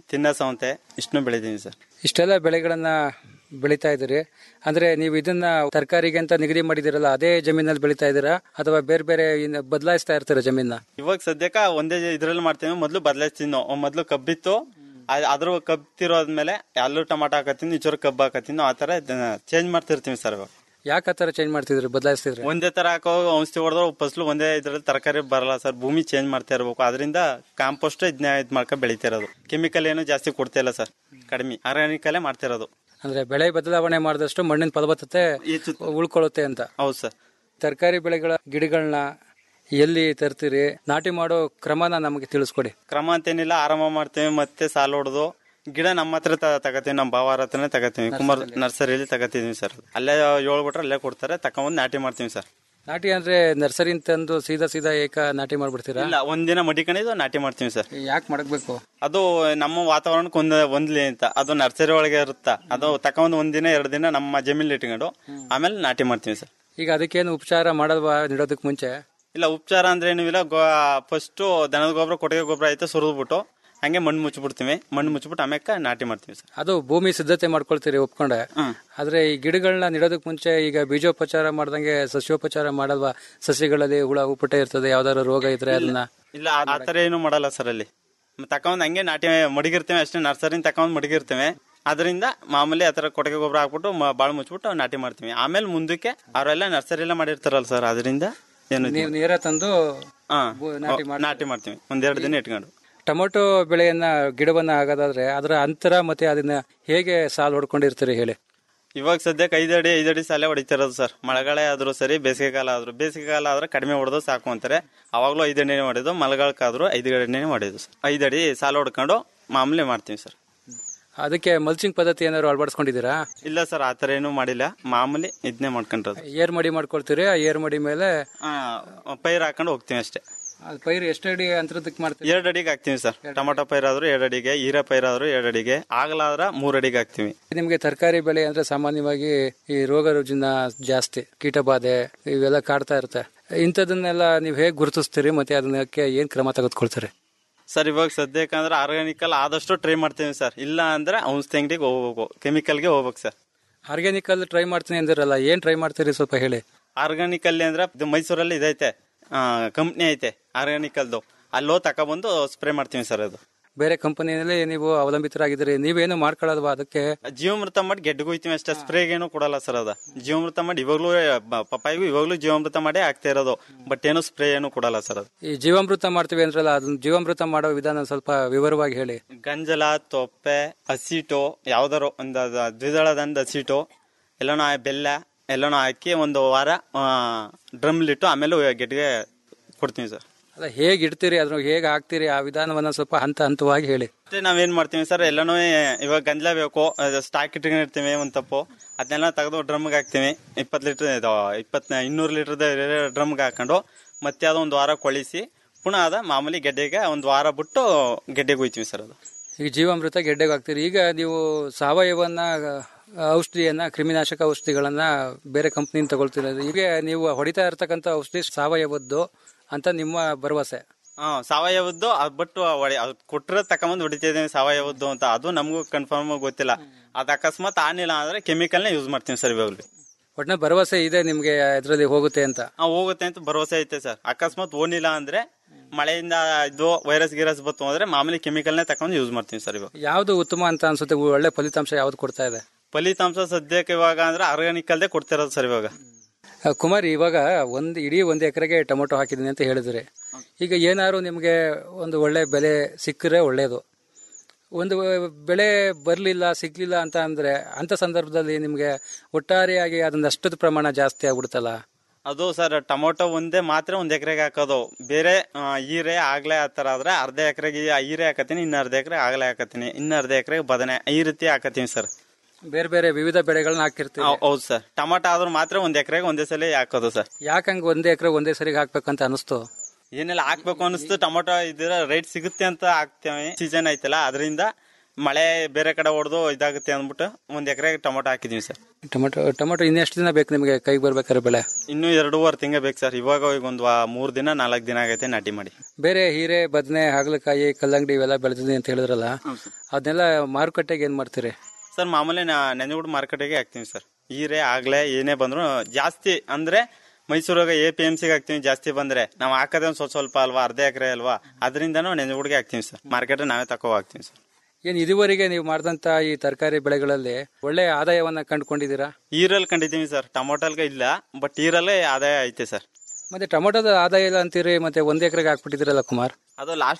ತಿನ್ನ ಸೌಂತೆ ಇಷ್ಟನ್ನು ಬೆಳಿತೀನಿ ಸರ್ ಇಷ್ಟೆಲ್ಲ ಬೆಳೆಗಳನ್ನ ಬೆಳೀತಾ ಇದ್ದೀರಿ ಅಂದ್ರೆ ನೀವು ಇದನ್ನ ತರಕಾರಿಗೆ ಅಂತ ನಿಗದಿ ಮಾಡಿದಿರಲ್ಲ ಅದೇ ಜಮೀನಲ್ಲಿ ಬೆಳೀತಾ ಇದ್ದೀರಾ ಅಥವಾ ಬೇರೆ ಬೇರೆ ಇನ್ನ ಬದಲಾಯಿಸ್ತಾ ಇರ್ತೀರಾ ಜಮೀನ ಇವಾಗ ಸದ್ಯಕ್ಕೆ ಒಂದೇ ಇದ್ರಲ್ಲಿ ಮಾಡ್ತೀವಿ ಮೊದ್ಲು ಬದಲಾಯಿಸ್ತೀನಿ ನಾವು ಮೊದ್ಲು ಕಬ್ಬಿತ್ತು ಅದ್- ಅದ್ರ ಕಬ್ಬಿತಿರೋದ್ಮೇಲೆ ಅಲ್ಲೂ ಟಮಾಟ ಹಾಕತ್ತೀನಿ ಇಚೂರು ಕಬ್ಬು ಹಾಕತ್ತೀನಿ ಆ ತರ ಚೇಂಜ್ ಮಾಡ್ತಿರ್ತೀವಿ ಸರ್ ಇವಾಗ ಯಾಕೆ ಆ ಥರ ಚೇಂಜ್ ಮಾಡ್ತಿದ್ರಿ ಬದಲಾಯಿಸ್ತಿದ್ರಿ ಒಂದೇ ತರ ಹಾಕೋ ಔಷಧಿ ಹೊಡೆದ್ರೆ ಫಸಲು ಒಂದೇ ಇದ್ರಲ್ಲಿ ತರಕಾರಿ ಬರಲ್ಲ ಸರ್ ಭೂಮಿ ಚೇಂಜ್ ಮಾಡ್ತಾ ಇರ್ಬೇಕು ಅದರಿಂದ ಕಾಂಪೋಸ್ಟ್ ಇದನ್ನ ಇದ್ ಮಾಡ್ಕೊಂಡ್ ಬೆಳಿತಿರೋದು ಕೆಮಿಕಲ್ ಏನು ಜಾಸ್ತಿ ಕೊಡ್ತಾ ಇಲ್ಲ ಸರ್ ಕಡಿಮೆ ಆರ್ಗಾನಿಕಲ್ಲೇ ಮಾಡ್ತಿರೋದು ಅಂದ್ರೆ ಬೆಳೆ ಬದಲಾವಣೆ ಮಾಡಿದಷ್ಟು ಮಣ್ಣಿನ ಫಲವತ್ತತೆ ಉಳ್ಕೊಳ್ಳುತ್ತೆ ಅಂತ ಹೌದು ಸರ್ ತರಕಾರಿ ಬೆಳೆಗಳ ಗಿಡಗಳನ್ನ ಎಲ್ಲಿ ತರ್ತೀರಿ ನಾಟಿ ಮಾಡೋ ಕ್ರಮನ ನಮಗೆ ತಿಳಿಸ್ಕೊಡಿ ಕ್ರಮ ಅಂತೇನಿಲ್ಲ ಆರಾಮ ಮಾಡ್ತೀವಿ ಮತ್ತೆ ಸಾಲ ಹೊಡೆದು ಗಿಡ ನಮ್ಮ ಹತ್ರ ತ- ತಗತೀವಿ ನಮ್ಮ ಭಾವಾರ ಹತ್ರನೇ ತಗತೀವಿ ಕುಮಾರ್ ನರ್ಸರಿಯಲ್ಲಿ ತಗತಿದೀವಿ ಸರ್ ಅಲ್ಲೇ ಹೇಳ್ಬಿಟ್ರೆ ಅಲ್ಲೇ ಕೊಡ್ತಾರೆ ತಕೊಂಬಂದು ನಾಟಿ ಮಾಡ್ತೀವಿ ಸರ್ ನಾಟಿ ಅಂದ್ರೆ ನರ್ಸರಿ ತಂದು ಸೀದಾ ಸೀದಾ ಏಕ ನಾಟಿ ಮಾಡ್ಬಿಡ್ತೀರಾ ಇಲ್ಲ ಒಂದಿನ ಮಡಿಕೊಂಡಿದ್ದು ನಾಟಿ ಮಾಡ್ತೀವಿ ಸರ್ ಯಾಕೆ ಮಾಡಬೇಕು ಅದು ನಮ್ಮ ವಾತಾವರಣಕ್ಕೆ ಒಂದ್ ಒಂದ್ಲಿ ಅಂತ ಅದು ನರ್ಸರಿ ಒಳಗೆ ಇರುತ್ತಾ ಅದು ತಕೊಂಡ್ ಒಂದಿನ ಎರಡು ದಿನ ನಮ್ಮ ಜಮೀನ್ ಇಟ್ಕೊಂಡು ಆಮೇಲೆ ನಾಟಿ ಮಾಡ್ತೀವಿ ಸರ್ ಈಗ ಅದಕ್ಕೇನು ಉಪಚಾರ ಮಾಡಲ್ವಾ ನೆಡೋದಕ್ಕೆ ಮುಂಚೆ ಇಲ್ಲ ಉಪಚಾರ ಅಂದ್ರೆ ಏನು ಇಲ್ಲ ಫಸ್ಟ್ ದನದ ಗೊಬ್ಬರ ಕೊಟ್ಟಿಗೆ ಗೊಬ್ಬರ ಐತೆ ಸುರಿದ್ಬಿಟ್ಟು ಹಂಗೆ ಮಣ್ಣು ಮುಚ್ಚಿಬಿಡ್ತೀವಿ ಮಣ್ಣು ಮುಚ್ಚಿಬಿಟ್ಟು ಆಮ್ಯಾಕ ನಾಟಿ ಮಾಡ್ತೀವಿ ಸರ್ ಅದು ಭೂಮಿ ಸಿದ್ಧತೆ ಮಾಡ್ಕೊಳ್ತೀರಿ ಒಪ್ಕೊಂಡೆ ಆದ್ರೆ ಈ ಗಿಡಗಳನ್ನ ನೆಡೋದಕ್ಕೆ ಮುಂಚೆ ಈಗ ಬೀಜೋಪಚಾರ ಮಾಡ್ದಂಗೆ ಸಸ್ಯೋಪಚಾರ ಮಾಡಲ್ವಾ ಸಸ್ಯಗಳಲ್ಲಿ ಹುಳ ಉಪಟೆ ಇರ್ತದೆ ಯಾವ್ದಾದ್ರು ರೋಗ ಇದ್ರೆ ಅದನ್ನ ಇಲ್ಲ ಆ- ಆ ತರ ಏನು ಮಾಡಲ್ಲ ಸರ್ ಅಲ್ಲಿ ತಕೊಂಡ್ ಹಂಗೆ ನಾಟಿ ಮಡಗಿರ್ತೇವೆ ಅಷ್ಟೇ ನರ್ಸರಿನ ತಕೊಂಡ್ ಮಡಗಿರ್ತೇವೆ ಅದರಿಂದ ಮಾಮೂಲಿ ಆ ತರ ಕೊಟ್ಟಿಗೆ ಗೊಬ್ಬರ ಹಾಕ್ಬಿಟ್ಟು ಮ- ಬಾಳ್ ಮುಚ್ಚಿಬಿಟ್ಟು ನಾಟಿ ಮಾಡ್ತೀವಿ ಆಮೇಲೆ ಮುಂದಕ್ಕೆ ಅವರೆಲ್ಲ ನರ್ಸರಿ ಎಲ್ಲ ಮಾಡಿರ್ತಾರಲ್ಲ ಸರ್ ಅದರಿಂದ ಏನು ನೀವು ನೇರ ತಂದು ಹಾ ನಾಟಿ ನಾಟಿ ಮಾಡ್ತೀವಿ ಒಂದೆರಡು ದಿನ ಇಟ್ಕೊಂಡು ಟೊಮೊಟೊ ಬೆಳೆಯನ್ನ ಗಿಡವನ್ನ ಆಗೋದಾದ್ರೆ ಅದರ ಅಂತರ ಮತ್ತೆ ಅದನ್ನ ಹೇಗೆ ಸಾಲು ಹೊಡ್ಕೊಂಡಿರ್ತೀರಿ ಹೇಳಿ ಇವಾಗ ಸದ್ಯಕ್ಕೆ ಐದು ಅಡಿ ಐದು ಅಡಿ ಸಾಲೆ ಹೊಡಿತಿರೋದು ಸರ್ ಮಳೆಗಾಲ ಆದ್ರೂ ಸರಿ ಬೇಸಿಗೆ ಕಾಲ ಆದ್ರೂ ಬೇಸಿಗೆ ಕಾಲ ಆದ್ರೆ ಕಡಿಮೆ ಹೊಡೆದು ಸಾಕು ಅಂತಾರೆ ಅವಾಗ್ಲೂ ಐದು ಅಡಿನೇ ಹೊಡೆದು ಮಳೆಗಾಲಕ್ಕಾದ್ರೂ ಐದು ಅಡಿನೇ ಹೊಡೆಯೋದು ಸರ್ ಐದು ಅಡಿ ಸಾಲ ಹೊಡ್ಕೊಂಡು ಮಾಮೂಲಿ ಮಾಡ್ತೀವಿ ಸರ್ ಅದಕ್ಕೆ ಮಲ್ಚಿಂಗ್ ಪದ್ಧತಿ ಏನಾದ್ರು ಅಳವಡಿಸ್ಕೊಂಡಿದ್ದೀರಾ ಇಲ್ಲ ಸರ್ ಆ ಥರ ಏನೂ ಮಾಡಿಲ್ಲ ಮಾಮೂಲಿ ಇದನ್ನೇ ಮಾಡ್ಕೊಂಡಿರೋದು ಏರ್ ಮಡಿ ಮಾಡ್ಕೊಳ್ತೀರಿ ಆ ಏರ್ ಮಡಿ ಮೇಲೆ ಆ, ಪೈರ್ ಹಾಕೊಂಡು ಹೋಗ್ತೀವಿ ಅಷ್ಟೇ ಅದು ಪೈರು ಎಷ್ಟು ಅಡಿ ಅಂತರದಕ್ಕೆ ಮಾಡ್ತೀವಿ ಎರಡು ಅಡಿಗೆ ಹಾಕ್ತೀವಿ ಸರ್ ಟೊಮೊಟೊ ಪೈರ್ ಆದ್ರೂ ಎರಡು ಅಡಿಗೆ ಹೀರೆ ಪೈರ್ ಆದ್ರೂ ಎರಡು ಅಡಿಗೆ ಆಗಲಾದ್ರ ಮೂರ್ ಅಡಿಗೆ ಹಾಕ್ತೀವಿ ನಿಮ್ಗೆ ತರಕಾರಿ ಬೆಳೆ ಅಂದ್ರೆ ಸಾಮಾನ್ಯವಾಗಿ ಈ ರೋಗ ರುಜಿನ ಜಾಸ್ತಿ ಕೀಟಬಾಧೆ ಇವೆಲ್ಲ ಕಾಡ್ತಾ ಇರುತ್ತೆ ಇಂಥದನ್ನೆಲ್ಲ ನೀವು ಹೇಗೆ ಗುರುತಿಸ್ತೀರಿ ಮತ್ತೆ ಅದನ್ನಕ್ಕೆ ಏನ್ ಕ್ರಮ ತೆಗೆದುಕೊಳ್ತೀರಿ ಸರ್ ಇವಾಗ ಸದ್ಯಕ್ಕೆ ಅಂದ್ರೆ ಆರ್ಗಾನಿಕಲ್ ಆದಷ್ಟು ಟ್ರೈ ಮಾಡ್ತೀವಿ ಸರ್ ಇಲ್ಲ ಅಂದ್ರೆ ಔಷಧಿ ಅಂಗಡಿಗೆ ಹೋಗ್ಬೇಕು ಕೆಮಿಕಲ್ಗೆ ಹೋಗ್ಬೇಕು ಸರ್ ಆರ್ಗ್ಯಾನಿಕಲ್ ಟ್ರೈ ಮಾಡ್ತೀನಿ ಅಂದಿರಲ್ಲ ಏನ್ ಟ್ರೈ ಮಾಡ್ತೀರಿ ಸ್ವಲ್ಪ ಹೇಳಿ ಆರ್ಗಾನಿಕ್ ಅಲ್ಲಿ ಅಂದ್ರೆ ಇದು ಮೈಸೂರಲ್ಲಿ ಇದೈತೆ ಕಂಪ್ನಿ ಐತೆ ಆರ್ಗಾನಿಕಲ್ದು ಅಲ್ಲೋ ತಗೊಬಂದು ಸ್ಪ್ರೇ ಮಾಡ್ತೀವಿ ಸರ್ ಅದು ಬೇರೆ ಕಂಪನಿಯಲ್ಲಿ ನೀವು ಅವಲಂಬಿತರಾಗಿದ್ದೀರಿ ನೀವೇನು ಮಾಡ್ಕೊಳ್ಳಲ್ವಾ ಅದಕ್ಕೆ ಜೀವಾಮೃತ ಮಾಡಿ ಗೆಡ್ಡಿಗೆ ಹೋಯ್ತೀವಿ ಅಷ್ಟೇ ಸ್ಪ್ರೇಗೇನು ಕೊಡಲ್ಲ ಸರ್ ಅದ ಜೀವಾಮೃತ ಮಾಡಿ ಇವಾಗ್ಲೂ ಬ- ಪಪ್ಪಾಯಿಗೂ ಇವಾಗ್ಲೂ ಜೀವಾಮೃತ ಮಾಡಿ ಆಗ್ತಾ ಇರೋದು ಬಟ್ ಏನು ಸ್ಪ್ರೇ ಏನು ಕೊಡಲ್ಲ ಸರ್ ಅದು ಈ ಜೀವಾಮೃತ ಮಾಡ್ತೀವಿ ಅಂದ್ರಲ್ಲ ಅದನ್ನ ಜೀವಾಮೃತ ಮಾಡೋ ವಿಧಾನ ಸ್ವಲ್ಪ ವಿವರವಾಗಿ ಹೇಳಿ ಗಂಜಲ ತೊಪ್ಪೆ ಹಸಿಟು ಯಾವ್ದಾರು ಒಂದು ಅದ- ದ್ವಿದಳದಂದು ಹಸಿಟು ಎಲ್ಲನೂ ಆ- ಬೆಲ್ಲ ಎಲ್ಲನೂ ಹಾಕಿ ಒಂದು ವಾರ ಡ್ರಮ್ಲಿಟ್ಟು ಆಮೇಲೆ ಗೆಡ್ಗೆ ಕೊಡ್ತೀವಿ ಸರ್ ಅಲ್ಲ ಹೇಗೆ ಇಡ್ತೀರಿ ಅದ್ರ ಹೇಗೆ ಹಾಕ್ತೀರಿ ಆ ವಿಧಾನವನ್ನ ಸ್ವಲ್ಪ ಹಂತ ಹಂತವಾಗಿ ಹೇಳಿ ಮತ್ತೆ ನಾವೇನ್ ಮಾಡ್ತೀವಿ ಸರ್ ಎಲ್ಲನೂ ಇವಾಗ ಗಂಜಲ ಬೇಕು ಸ್ಟಾಕ್ ಇಟ್ಕೊಂಡಿರ್ತೀವಿ ಒಂದ್ ತಪ್ಪು ಅದನ್ನೆಲ್ಲ ತೆಗೆದು ಡ್ರಮ್ಗೆ ಹಾಕ್ತೀವಿ ಇಪ್ಪತ್ತು ಲೀಟರ್ ಇದು ಇಪ್ಪತ್ ಇನ್ನೂರು ಲೀಟರ್ ಡ್ರಮ್ಗೆ ಹಾಕೊಂಡು ಮತ್ತೆ ಅದು ಒಂದು ವಾರ ಕೊಳಿಸಿ ಪುನಃ ಅದ ಮಾಮೂಲಿ ಗೆಡ್ಡೆಗೆ ಒಂದು ವಾರ ಬಿಟ್ಟು ಗೆಡ್ಡೆಗೆ ಹೋಯ್ತೀವಿ ಸರ್ ಅದು ಈಗ ಜೀವಾಮೃತ ಗೆಡ್ಡೆಗೆ ಹಾಕ್ತೀರಿ ಈಗ ನೀವು ಸಾವಯವನ್ನ ಆ, ಔಷಧಿಯನ್ನ ಕ್ರಿಮಿನಾಶಕ ಔಷಧಿಗಳನ್ನ ಬೇರೆ ಕಂಪ್ನಿಯಿಂದ ತಗೊಳ್ತೀರಿ ಈಗ ನೀವು ಹೊಡಿತಾ ಇರ್ತಕ್ಕಂಥ ಔಷಧಿ ಸಾವಯವದ್ದು ಅಂತ ನಿಮ್ಮ ಭರವಸೆ ಹಾ ಸಾವಯವದ್ದು ಅದ್ ಬಿಟ್ಟು ಹೊಡಿ- ಅದ್ ಕೊಟ್ರೆ ತಕೊಂಬಂದು ಹೊಡಿತಿದ್ದೀವಿ ಸಾವಯವದ್ದು ಅಂತ ಅದು ನಮಗೂ ಕನ್ಫರ್ಮ್ ಗೊತ್ತಿಲ್ಲ ಅದ್ ಅಕಸ್ಮಾತ್ ಆನಿಲ್ಲ ಅಂದ್ರೆ ಕೆಮಿಕಲ್ನ ಯೂಸ್ ಮಾಡ್ತೀವಿ ಸರ್ ಇವಾಗಲೂ ಒಟ್ಟಿನ ಭರವಸೆ ಇದೆ ನಿಮ್ಗೆ ಇದರಲ್ಲಿ ಹೋಗುತ್ತೆ ಅಂತ ಆ ಹೋಗುತ್ತೆ ಅಂತ ಭರವಸೆ ಐತೆ ಸರ್ ಅಕಸ್ಮಾತ್ ಓನಿಲ್ಲ ಅಂದ್ರೆ ಮಳೆಯಿಂದ ಇದು ವೈರಸ್ ಗಿರಸ್ ಬತ್ತು ಅಂದ್ರೆ ಮಾಮೂಲಿ ಕೆಮಿಕಲ್ನೇ ತಕೊಂಡು ಯೂಸ್ ಮಾಡ್ತೀವಿ ಸರ್ ಇವಾಗ ಯಾವ್ದು ಉತ್ತಮ ಅಂತ ಅನ್ಸುತ್ತೆ ಒಳ್ಳೆ ಫಲಿತಾಂಶ ಯಾವ್ದು ಕೊಡ್ತಾ ಇದೆ ಫಲಿತಾಂಶ ಸದ್ಯಕ್ಕೆ ಇವಾಗ ಅಂದ್ರೆ ಆರ್ಗಾನಿಕ್ ಅಲ್ಲದೆ ಕೊಡ್ತಿರೋದು ಸರ್ ಇವಾಗ ಆ, ಕುಮಾರ್ ಇವಾಗ ಒಂದು ಇಡೀ ಒಂದು ಎಕರೆಗೆ ಟೊಮೊಟೊ ಹಾಕಿದ್ದೀನಿ ಅಂತ ಹೇಳಿದ್ರಿ ಈಗ ಏನಾದ್ರು ನಿಮಗೆ ಒಂದು ಒಳ್ಳೆ ಬೆಲೆ ಸಿಕ್ಕರೆ ಒಳ್ಳೇದು ಒಂದು ಬೆಳೆ ಬರಲಿಲ್ಲ ಸಿಗ್ಲಿಲ್ಲ ಅಂತ ಅಂದ್ರೆ ಅಂತ ಸಂದರ್ಭದಲ್ಲಿ ನಿಮಗೆ ಒಟ್ಟಾರೆಯಾಗಿ ಅದನ್ನ ಅಷ್ಟದ ಪ್ರಮಾಣ ಜಾಸ್ತಿ ಆಗ್ಬಿಡುತ್ತಲ್ಲ ಅದು ಸರ್ ಟೊಮೊಟೊ ಒಂದೇ ಮಾತ್ರ ಒಂದ್ ಎಕರೆಗೆ ಹಾಕೋದು ಬೇರೆ ಆ, ಹೀರೆ ಆಗ್ಲೇ ಆ ತರ ಆದ್ರೆ ಅರ್ಧ ಎಕರೆಗೆ ಹೀರೆ ಹಾಕತೀನಿ ಇನ್ನ ಅರ್ಧ ಎಕರೆ ಆಗ್ಲೇ ಹಾಕತೀನಿ ಇನ್ನ ಅರ್ಧ ಎಕರೆಗೆ ಬದನೆ ಈ ರೀತಿ ಹಾಕತೀನಿ ಸರ್ ಬೇರೆ ಬೇರೆ ವಿವಿಧ ಬೆಳೆಗಳನ್ನ ಹಾಕಿರ್ತೀವಿ ಹೌ- ಹೌದು ಸರ್ ಟೊಮೊಟೊ ಆದ್ರೂ ಮಾತ್ರ ಒಂದ್ ಎಕರೆಗೆ ಒಂದೇ ಸಲ ಹಾಕೋದು ಸರ್ ಯಾಕಂಗ್ ಒಂದೇ ಎಕರೆ ಒಂದೇ ಸರಿಗೆ ಹಾಕ್ಬೇಕಂತ ಅನಿಸ್ತು ಏನೆಲ್ಲ ಹಾಕ್ಬೇಕು ಅನಿಸ್ತು ಟೊಮೊಟೊ ಇದ್ರ ರೇಟ್ ಸಿಗುತ್ತೆ ಅಂತ ಹಾಕ್ತೇವೆ ಸೀಸನ್ ಐತಲ್ಲ ಅದರಿಂದ ಮಳೆ ಬೇರೆ ಕಡೆ ಹೊಡೆದು ಇದಾಗುತ್ತೆ ಅಂದ್ಬಿಟ್ಟು ಒಂದ್ ಎಕರೆಗೆ ಟೊಮೊಟೊ ಹಾಕಿದೀವಿ ಸರ್ ಟೊಮೆಟೊ ಟೊಮೆಟೊ ಇನ್ನೆಷ್ಟು ದಿನ ಬೇಕು ನಿಮಗೆ ಕೈಗೆ ಬರ್ಬೇಕಾದ್ರೆ ಬೆಳೆ ಇನ್ನು ಎರಡೂವರೆ ತಿಂಗಳು ಬೇಕು ಸರ್ ಇವಾಗ ಈಗ ಒಂದು ಮೂರು ದಿನ ನಾಲ್ಕು ದಿನ ಆಗೈತೆ ನಾಟಿ ಮಾಡಿ ಬೇರೆ ಹೀರೆ ಬದನೆ ಹಾಗಲಕಾಯಿ ಕಲ್ಲಂಗಡಿ ಇವೆಲ್ಲ ಬೆಳೆದಿದೆ ಅಂತ ಹೇಳಿದ್ರಲ್ಲ ಅದನ್ನೆಲ್ಲ ಮಾರುಕಟ್ಟೆಗೆ ಏನ್ ಮಾಡ್ತೀರಿ ಸರ್ ಮಾಮೂಲಿ ನೆನೆಗುಡ್ ಮಾರ್ಕೆಟಿಗೆ ಹಾಕ್ತೀವಿ ಸರ್ ಹೀರೆ ಆಗ್ಲೇ ಏನೇ ಬಂದ್ರು ಜಾಸ್ತಿ ಅಂದ್ರೆ ಮೈಸೂರಾಗ ಎ ಪಿ ಎಂ ಸಿಗೆ ಹಾಕ್ತೀವಿ ಜಾಸ್ತಿ ಬಂದ್ರೆ ನಾವು ಹಾಕೋದೇ ಒಂದು ಸ್ವಲ್ಪ ಸ್ವಲ್ಪ ಅಲ್ವಾ ಅರ್ಧ ಎಕರೆ ಅಲ್ವಾ ಅದರಿಂದನೂ ನೆನೆಗುಡ್ಗೆ ಹಾಕ್ತೀವಿ ಸರ್ ಮಾರ್ಕೆಟ್ ನಾವೇ ತಕೋ ಹಾಕ್ತೀವಿ ಸರ್ ಏನ್ ಇದುವರೆಗೆ ನೀವು ಮಾಡಿದಂತ ಈ ತರಕಾರಿ ಬೆಳೆಗಳಲ್ಲಿ ಒಳ್ಳೆ ಆದಾಯವನ್ನ ಕಂಡುಕೊಂಡಿದ್ದೀರಾ ಈರಲ್ಲಿ ಕಂಡಿದ್ದೀವಿ ಸರ್ ಟೊಮೊಟಲ್ಗೆ ಇಲ್ಲ ಬಟ್ ಈರಲ್ಲೇ ಆದಾಯ ಐತೆ ಸರ್ ಮತ್ತೆ ಟೊಮೊಟೊದ ಆದಾಯ ಇಲ್ಲ ಅಂತೀರಿ ಮತ್ತೆ ಒಂದ್ ಎಕರೆಗೆ ಹಾಕ್ಬಿಟ್ಟಿದ್ದೀರಲ್ಲ ಕುಮಾರ್ ಅದು ಲಾಸ್ಟ್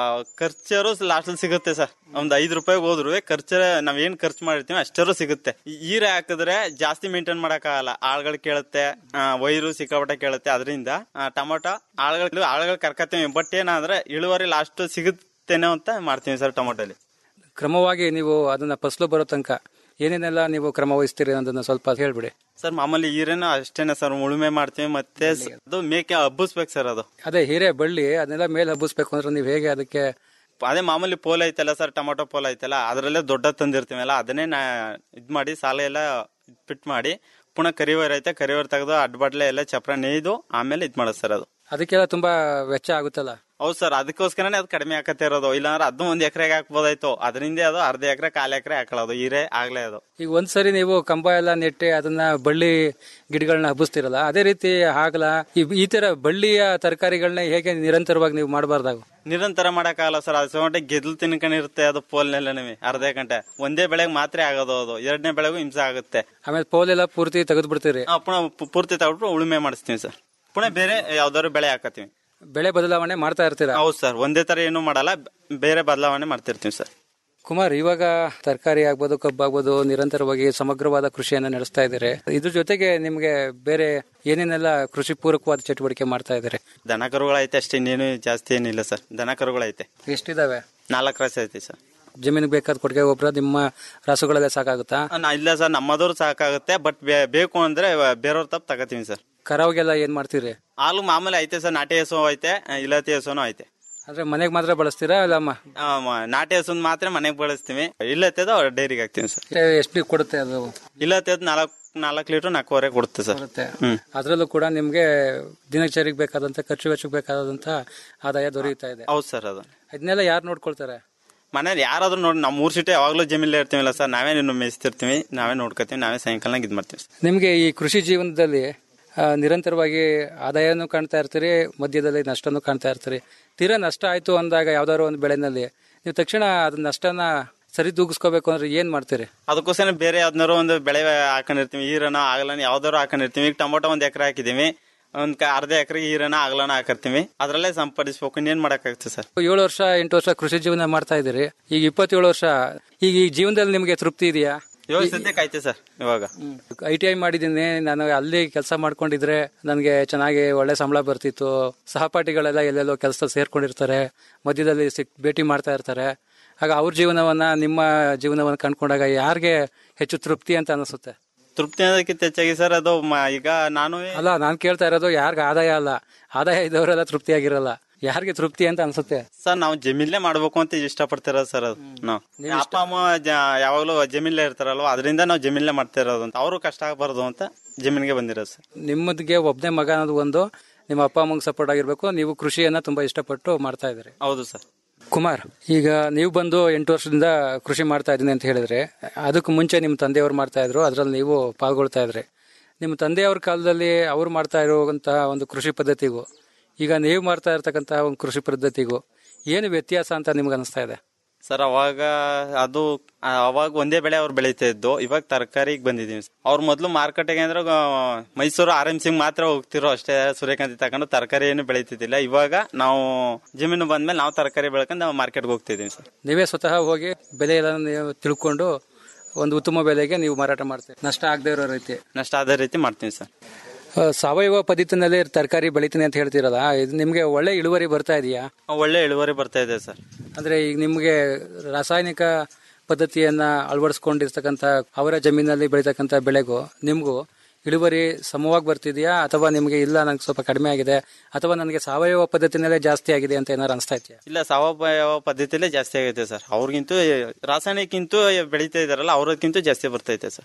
ಖರ್ಚರು ಲಾಸ್ಟ್ ಸಿಗುತ್ತೆ ಸರ್ ಒಂದ್ ಐದು ರೂಪಾಯಿಗೆ ಹೋದ್ರು ಖರ್ಚು ನಾವ್ ಏನ್ ಖರ್ಚು ಮಾಡಿರ್ತೀವಿ ಅಷ್ಟರು ಸಿಗುತ್ತೆ ಈ ಹೀರೆ ಹಾಕಿದ್ರೆ ಜಾಸ್ತಿ ಮೇಂಟೈನ್ ಮಾಡಕ್ಕಾಗಲ್ಲ ಆಳ್ಗಳು ಕೇಳುತ್ತೆ ಆ, ವೈರು ಸಿಕ್ಕಾಪಟ್ಟೆ ಕೇಳುತ್ತೆ ಅದರಿಂದ ಟೊಮೊಟೊ ಆಳ್ಗಳು ಆಳ್ಗಳು ಕರ್ಕತ್ತೀವಿ ಬಟ್ ಏನಂದ್ರೆ ಇಳುವರಿ ಲಾಸ್ಟ್ ಸಿಗುತ್ತೇನೋ ಅಂತ ಮಾಡ್ತೀವಿ ಸರ್ ಟೊಮೊಟೊಲಿ ಕ್ರಮವಾಗಿ ನೀವು ಅದನ್ನ ಫಸಲು ಬರೋ ತನಕ ಏನೇನೆಲ್ಲ ನೀವು ಕ್ರಮ ವಹಿಸ್ತೀರಿ ಅನ್ನೋದನ್ನ ಸ್ವಲ್ಪ ಹೇಳ್ಬಿಡಿ ಸರ್ ಮಾಮೂಲಿ ಹೀರೆನೂ ಅಷ್ಟೇನೆ ಸರ್ ಉಳುಮೆ ಮಾಡ್ತೀವಿ ಮತ್ತೆ ಸ- ಅದು ಮೇಕೆ ಹಬ್ಬಿಸ್ಬೇಕು ಸರ್ ಅದು ಅದೇ ಹೀರೆ ಬಳ್ಳಿ ಅದನ್ನೆಲ್ಲ ಮೇಲೆ ಹಬ್ಬಿಸ್ಬೇಕು ಅಂದ್ರೆ ನೀವು ಹೇಗೆ ಅದಕ್ಕೆ ಅದೇ ಮಾಮೂಲಿ ಪೋಲ್ ಐತಲ್ಲ ಸರ್ ಟೊಮೊಟೊ ಪೋಲ್ ಐತಲ್ಲ ಅದರಲ್ಲೇ ದೊಡ್ಡ ತಂದಿರ್ತೀವಲ್ಲ ಅದನ್ನೇ ನಾ ಇದ್ ಮಾಡಿ ಸಾಲ ಎಲ್ಲ ಫಿಟ್ ಮಾಡಿ ಪುನಃ ಕರಿವರ್ ಐತೆ ಕರಿವರ್ ತೆಗೆದು ಅಡ್ಬಡ್ಲೆ ಎಲ್ಲ ಚಪ್ರ ನೇಯ್ದು ಆಮೇಲೆ ಇದ್ ಮಾಡೋದು ಸರ್ ಅದು ಅದಕ್ಕೆಲ್ಲ ತುಂಬಾ ವೆಚ್ಚ ಆಗುತ್ತಲ್ಲ ಹೌದು ಸರ್ ಅದಕ್ಕೋಸ್ಕರನೇ ಅದು ಕಡಿಮೆ ಹಾಕತ್ತೆ ಇರೋದು ಇಲ್ಲಾಂದ್ರೆ ಅದನ್ನ ಒಂದ್ ಎಕರೆಗೆ ಹಾಕ್ಬೋದಾಯ್ತು ಅದರಿಂದ ಅದು ಅರ್ಧ ಎಕರೆ ಕಾಲ್ ಎಕರೆ ಹಾಕೊಳ್ಳೋದು ಹೀರೆ ಆಗ್ಲೇ ಅದು ಈಗ ಒಂದ್ಸರಿ ನೀವು ಕಂಬ ಎಲ್ಲ ನೆಟ್ಟಿ ಅದನ್ನ ಬಳ್ಳಿ ಗಿಡಗಳನ್ನ ಹಬ್ಬಿಸ್ತಿರಲ್ಲ ಅದೇ ರೀತಿ ಹಾಗಲ ಈ- ಈ ತರ ಬಳ್ಳಿಯ ತರಕಾರಿಗಳನ್ನ ಹೇಗೆ ನಿರಂತರವಾಗಿ ನೀವು ಮಾಡಬಾರ್ದಾಗ ನಿರಂತರ ಮಾಡಕ್ಕಾಗಲ್ಲ ಸರ್ ಅದು ಗಂಟೆ ಗೆದ್ಲು ತಿನ್ಕೊಂಡಿರುತ್ತೆ ಅದು ಪೋಲ್ನೆಲ್ಲ ಅರ್ಧ ಗಂಟೆ ಒಂದೇ ಬೆಳೆಗೆ ಮಾತ್ರ ಆಗೋದು ಅದು ಎರಡನೇ ಬೆಳೆಗೂ ಹಿಂಸೆ ಆಗುತ್ತೆ ಆಮೇಲೆ ಪೋಲ್ ಎಲ್ಲ ಪೂರ್ತಿ ತೆಗೆದು ಬಿಡ್ತೀರಿ ಆ, ಪುನಃ ಪು- ಪೂರ್ತಿ ತಗೊಂಡ್ಬಿಟ್ಟು ಉಳುಮೆ ಮಾಡಿಸ್ತೀವಿ ಸರ್ ಪುನಃ ಬೇರೆ ಯಾವ್ದಾದ್ರು ಬೆಳೆ ಹಾಕತ್ತೀವಿ ಬೆಳೆ ಬದಲಾವಣೆ ಮಾಡ್ತಾ ಇರ್ತೀರಾ ಹೌದು ಸರ್ ಒಂದೇ ತರ ಏನು ಮಾಡಲ್ಲ ಬೇರೆ ಬದಲಾವಣೆ ಮಾಡ್ತಿರ್ತೀವಿ ಸರ್ ಕುಮಾರ್ ಇವಾಗ ತರಕಾರಿ ಆಗ್ಬೋದು ಕಬ್ಬು ಆಗ್ಬೋದು ನಿರಂತರವಾಗಿ ಸಮಗ್ರವಾದ ಕೃಷಿಯನ್ನ ನಡೆಸ್ತಾ ಇದ್ದಾರೆ ಇದ್ರ ಜೊತೆಗೆ ನಿಮ್ಗೆ ಬೇರೆ ಏನೇನೆಲ್ಲ ಕೃಷಿ ಪೂರಕವಾದ ಚಟುವಟಿಕೆ ಮಾಡ್ತಾ ಇದ್ದಾರೆ ದನ ಕರುಗಳೈತೆ ಅಷ್ಟೇ ಇನ್ನೇನು ಜಾಸ್ತಿ ಏನಿಲ್ಲ ಸರ್ ದನ ಕರುಗಳೈತೆ ಎಷ್ಟಿದಾವೆ ನಾಲ್ಕು ರಾಶಿ ಐತೆ ಸರ್ ಜಮೀನಿಗೆ ಬೇಕಾದ ಕೊಟ್ಟಿಗೆ ಗೊಬ್ಬರ ನಿಮ್ಮ ರಾಸುಗಳಲ್ಲೇ ಸಾಕಾಗುತ್ತಾ ಆ, ನಾ- ಇಲ್ಲ ಸರ್ ನಮ್ಮದವ್ರು ಸಾಕಾಗುತ್ತೆ ಬಟ್ ಬೇಕು ಅಂದ್ರೆ ಬೇರೆಯವ್ರ ತಪ್ಪು ತಗೋತೀವಿ ಸರ್ ಕರಾವ್ಗೆಲ್ಲ ಏನ್ ಮಾಡ್ತೀರಿ ಹಾಲು ಮಾಮೂಲಿ ಐತೆ ಸರ್ ನಾಟಿ ಹಸು ಐತೆ ಆ, ಇಲತಿ ಹಸುನು ಐತೆ ಅಂದ್ರೆ ಮನೆಗೆ ಮಾತ್ರ ಬಳಸ್ತೀರಾ ಇಲ್ಲ ಮ- ಆ, ಮ- ನಾಟಿ ಹಸುನ್ ಮಾತ್ರ ಮನೆಗೆ ಬಳಸ್ತೀವಿ ಇಲ್ಲತ್ತದ ಡೈರಿಗೆ ಹಾಕ್ತೀವಿ ಸರ್ ಎಷ್ಟು ಕೊಡುತ್ತೆ ಅದು ಇಲ್ಲತ್ತದ ನಾಲ್ಕು ನಾಲ್ಕು ಲೀಟರ್ ನಾಲ್ಕೂವರೆ ಕೊಡುತ್ತೆ ಸರ್ ಬರುತ್ತೆ ಹ್ಮ್ ಅದರಲ್ಲೂ ಕೂಡ ನಿಮ್ಗೆ ದಿನಚರಿಗೆ ಬೇಕಾದಂತ ಖರ್ಚು ವೆಚ್ಚಕ್ಕೆ ಬೇಕಾದಂತ ಆದಾಯ ದೊರೆಯುತ್ತಾ ಇದೆ ಹೌದು ಸರ್ ಅದು ಇದನ್ನೆಲ್ಲ ಯಾರು ನೋಡ್ಕೊಳ್ತಾರೆ ಮನೇಲಿ ಯಾರಾದ್ರೂ ನೋಡಿ ನಮ್ಮ ಮೂರ್ ಸೀಟೆ ಯಾವಾಗ್ಲೂ ಜಮೀನ್ಲೇ ಇರ್ತೀವಿಲ್ಲ ಸರ್ ನಾವೇ ನಿನ್ನ ಮೇಯಿಸ್ತಿರ್ತೀವಿ ನಾವೇ ನೋಡ್ಕೊತೀವಿ ನಾವೇ ಸಾಯಂಕಾಲ ಇದ್ ಮಾಡ್ತೀವಿ ಸರ್ ನಿಮ್ಗೆ ಈ ಕೃಷಿ ಜೀವನದಲ್ಲಿ ಆ, ನಿರಂತರವಾಗಿ ಆದಾಯನೂ ಕಾಣ್ತಾ ಇರ್ತೀರಿ ಮಧ್ಯದಲ್ಲಿ ನಷ್ಟನೂ ಕಾಣ್ತಾ ಇರ್ತೀರಿ ತೀರಾ ನಷ್ಟ ಆಯ್ತು ಅಂದಾಗ ಯಾವ್ದಾದ್ರು ಒಂದು ಬೆಳೆನಲ್ಲಿ ನೀವು ತಕ್ಷಣ ಅದ್ ನಷ್ಟನ ಸರಿದೂಗಿಸ್ಕೋಬೇಕು ಅಂದ್ರೆ ಏನ್ ಮಾಡ್ತೀರಿ ಅದಕ್ಕೋಸ್ಕರ ಬೇರೆ ಯಾವ್ದಾರು ಒಂದು ಬೆಳೆ ಹಾಕೊಂಡಿರ್ತೀವಿ ಈರನ ಆಗಲನ ಯಾವ್ದಾರು ಹಾಕೊಂಡಿರ್ತೀವಿ ಈಗ ಟೊಮೊಟೊ ಒಂದ್ ಎಕರೆ ಹಾಕಿದೀವಿ ಒಂದ್ ಕ- ಅರ್ಧ ಎಕರೆ ಈರನ ಆಗಲನ ಹಾಕಿರ್ತೀವಿ ಅದ್ರಲ್ಲೇ ಸಂಪಾದಿಸ್ಬೇಕು ಇನ್ನೇನ್ ಮಾಡಕ್ಕಾಗುತ್ತೆ ಸರ್ ಏಳು ವರ್ಷ ಎಂಟು ವರ್ಷ ಕೃಷಿ ಜೀವನ ಮಾಡ್ತಾ ಇದ್ದೀರಿ ಈಗ ಇಪ್ಪತ್ತೇಳು ವರ್ಷ ಈಗ ಈ ಜೀವನದಲ್ಲಿ ನಿಮಗೆ ತೃಪ್ತಿ ಇದೆಯಾ ಇವಾಗ ಸದ್ಯಕ್ಕೆ ಐತೆ ಸರ್ ಇವಾಗ ಐ ಟಿ ಐ ಮಾಡಿದ್ದೀನಿ ನಾನು ಅಲ್ಲಿ ಕೆಲಸ ಮಾಡ್ಕೊಂಡಿದ್ರೆ ನನಗೆ ಚೆನ್ನಾಗಿ ಒಳ್ಳೆ ಸಂಬಳ ಬರ್ತಿತ್ತು ಸಹಪಾಠಿಗಳೆಲ್ಲ ಎಲ್ಲೆಲ್ಲೋ ಕೆಲಸ ಸೇರ್ಕೊಂಡಿರ್ತಾರೆ ಮಧ್ಯದಲ್ಲಿ ಸಿಕ್ ಭೇಟಿ ಮಾಡ್ತಾ ಇರ್ತಾರೆ ಆಗ ಅವ್ರ ಜೀವನವನ್ನ ನಿಮ್ಮ ಜೀವನವನ್ನ ಕಂಡ್ಕೊಂಡಾಗ ಯಾರಿಗೆ ಹೆಚ್ಚು ತೃಪ್ತಿ ಅಂತ ಅನಿಸುತ್ತೆ ತೃಪ್ತಿ ಅನ್ನೋದಕ್ಕಿಂತ ಹೆಚ್ಚಾಗಿ ಸರ್ ಅದು ಮ- ಈಗ ನಾನು ಅಲ್ಲ ನಾನು ಕೇಳ್ತಾ ಇರೋದು ಯಾರಿಗ ಆದಾಯ ಅಲ್ಲ ಆದಾಯ ಇದ್ದವರೆಲ್ಲ ತೃಪ್ತಿಯಾಗಿರಲ್ಲ ಯಾರಿಗೆ ತೃಪ್ತಿ ಅಂತ ಅನ್ಸುತ್ತೆ ಸರ್ ನಾವು ಜಮೀನ್ಲೇ ಮಾಡ್ಬೇಕು ಅಂತ ಇಷ್ಟಪಡ್ತಿರೋದು ಸರ್ ಅದು ನಾವು ಅಪ್ಪ ಅಮ್ಮ ಜ- ಯಾವಾಗ್ಲೂ ಜಮೀನ್ಲೇ ಇರ್ತಾರಲ್ವ ಅದರಿಂದ ನಾವು ಜಮೀನ್ಲೇ ಮಾಡ್ತಾ ಇರೋದು ಅಂತ ಅವರು ಕಷ್ಟ ಆಗಬಾರ್ದು ಅಂತ ಜಮೀನ್ಗೆ ಬಂದಿರೋದು ಸರ್ ನಿಮ್ಮದಿಗೆ ಒಬ್ಬನೇ ಮಗ ಅನ್ನೋದು ಒಂದು ನಿಮ್ಮ ಅಪ್ಪ ಅಮ್ಮಂಗೆ ಸಪೋರ್ಟ್ ಆಗಿರ್ಬೇಕು ನೀವು ಕೃಷಿಯನ್ನ ತುಂಬಾ ಇಷ್ಟಪಟ್ಟು ಮಾಡ್ತಾ ಇದ್ದೀರಿ ಹೌದು ಸರ್ ಕುಮಾರ್ ಈಗ ನೀವು ಬಂದು ಎಂಟು ವರ್ಷದಿಂದ ಕೃಷಿ ಮಾಡ್ತಾ ಇದ್ದೀನಿ ಅಂತ ಹೇಳಿದ್ರೆ ಅದಕ್ಕೂ ಮುಂಚೆ ನಿಮ್ಮ ತಂದೆಯವರು ಮಾಡ್ತಾ ಇದ್ರು ಅದ್ರಲ್ಲಿ ನೀವು ಪಾಲ್ಗೊಳ್ತಾ ಇದ್ರಿ ನಿಮ್ಮ ತಂದೆಯವ್ರ ಕಾಲದಲ್ಲಿ ಅವ್ರು ಮಾಡ್ತಾ ಇರುವಂತಹ ಒಂದು ಕೃಷಿ ಪದ್ಧತಿಗೂ ಈಗ ನೀವು ಮಾಡ್ತಾ ಇರ್ತಕ್ಕಂತಹ ಒಂದು ಕೃಷಿ ಪದ್ಧತಿಗೂ ಏನು ವ್ಯತ್ಯಾಸ ಅಂತ ನಿಮ್ಗೆ ಅನಿಸ್ತಾ ಇದೆ ಸರ್ ಅವಾಗ ಅದು ಆ, ಅವಾಗ ಒಂದೇ ಬೆಳೆ ಅವ್ರು ಬೆಳೀತಾ ಇದ್ದು ಇವಾಗ ತರಕಾರಿಗೆ ಬಂದಿದೀವಿ ಅವ್ರು ಮೊದಲು ಮಾರ್ಕೆಟಿಗೆ ಅಂದ್ರೆ ಆ, ಮೈಸೂರು ಆರ್ ಎಂ ಸಿಂಗ್ ಮಾತ್ರ ಹೋಗ್ತಿರೋ ಅಷ್ಟೇ ಸೂರ್ಯಕಾಂತಿ ತಗೊಂಡು ತರಕಾರಿ ಏನು ಬೆಳೀತಿದ್ದಿಲ್ಲ ಇವಾಗ ನಾವು ಜಮೀನು ಬಂದ್ಮೇಲೆ ನಾವು ತರಕಾರಿ ಬೆಳ್ಕೊಂಡು ನಾವು ಮಾರ್ಕೆಟ್ಗೆ ಹೋಗ್ತಿದೀವಿ ಸರ್ ನೀವೇ ಸ್ವತಃ ಹೋಗಿ ಬೆಲೆ ಎಲ್ಲ ನೀವು ತಿಳ್ಕೊಂಡು ಒಂದು ಉತ್ತಮ ಬೆಲೆಗೆ ನೀವು ಮಾರಾಟ ಮಾಡ್ತೀರಿ ನಷ್ಟ ಆಗದೆ ಇರೋ ರೀತಿ ನಷ್ಟ ಅದೇ ರೀತಿ ಮಾಡ್ತೀವಿ ಸರ್ ಆ, ಸಾವಯವ ಪದ್ಧತಿನಲ್ಲಿ ತರಕಾರಿ ಬೆಳಿತೀನಿ ಅಂತ ಹೇಳ್ತೀರಲ್ಲ ಇದು ನಿಮ್ಗೆ ಒಳ್ಳೆ ಇಳುವರಿ ಬರ್ತಾ ಇದೆಯಾ ಒಳ್ಳೆ ಇಳುವರಿ ಬರ್ತಾ ಇದೆ ಸರ್ ಅಂದ್ರೆ ಈಗ ನಿಮ್ಗೆ ರಾಸಾಯನಿಕ ಪದ್ಧತಿಯನ್ನ ಅಳವಡಿಸ್ಕೊಂಡಿರ್ತಕ್ಕಂಥ ಅವರ ಜಮೀನಲ್ಲಿ ಬೆಳೀತಕ್ಕಂಥ ಬೆಳೆಗೂ ನಿಮ್ಗೂ ಇಳುವರಿ ಸಮವಾಗಿ ಬರ್ತಿದ್ಯಾ ಅಥವಾ ನಿಮ್ಗೆ ಇಲ್ಲ ನಂಗೆ ಸ್ವಲ್ಪ ಕಡಿಮೆ ಆಗಿದೆ ಅಥವಾ ನನಗೆ ಸಾವಯವ ಪದ್ಧತಿನಲ್ಲೇ ಜಾಸ್ತಿ ಆಗಿದೆ ಅಂತ ಏನಾರು ಅನಿಸ್ತಾ ಇದೆಯಾ ಇಲ್ಲ ಸಾವಯವ ಪದ್ಧತಿಲೇ ಜಾಸ್ತಿ ಆಗೈತೆ ಸರ್ ಅವ್ರಿಗಿಂತೂ ರಾಸಾಯನಿಕ್ಕಿಂತೂ ಬೆಳೀತಾ ಇದಾರಲ್ಲ ಅವ್ರಕ್ಕಿಂತ ಜಾಸ್ತಿ ಬರ್ತೈತೆ ಸರ್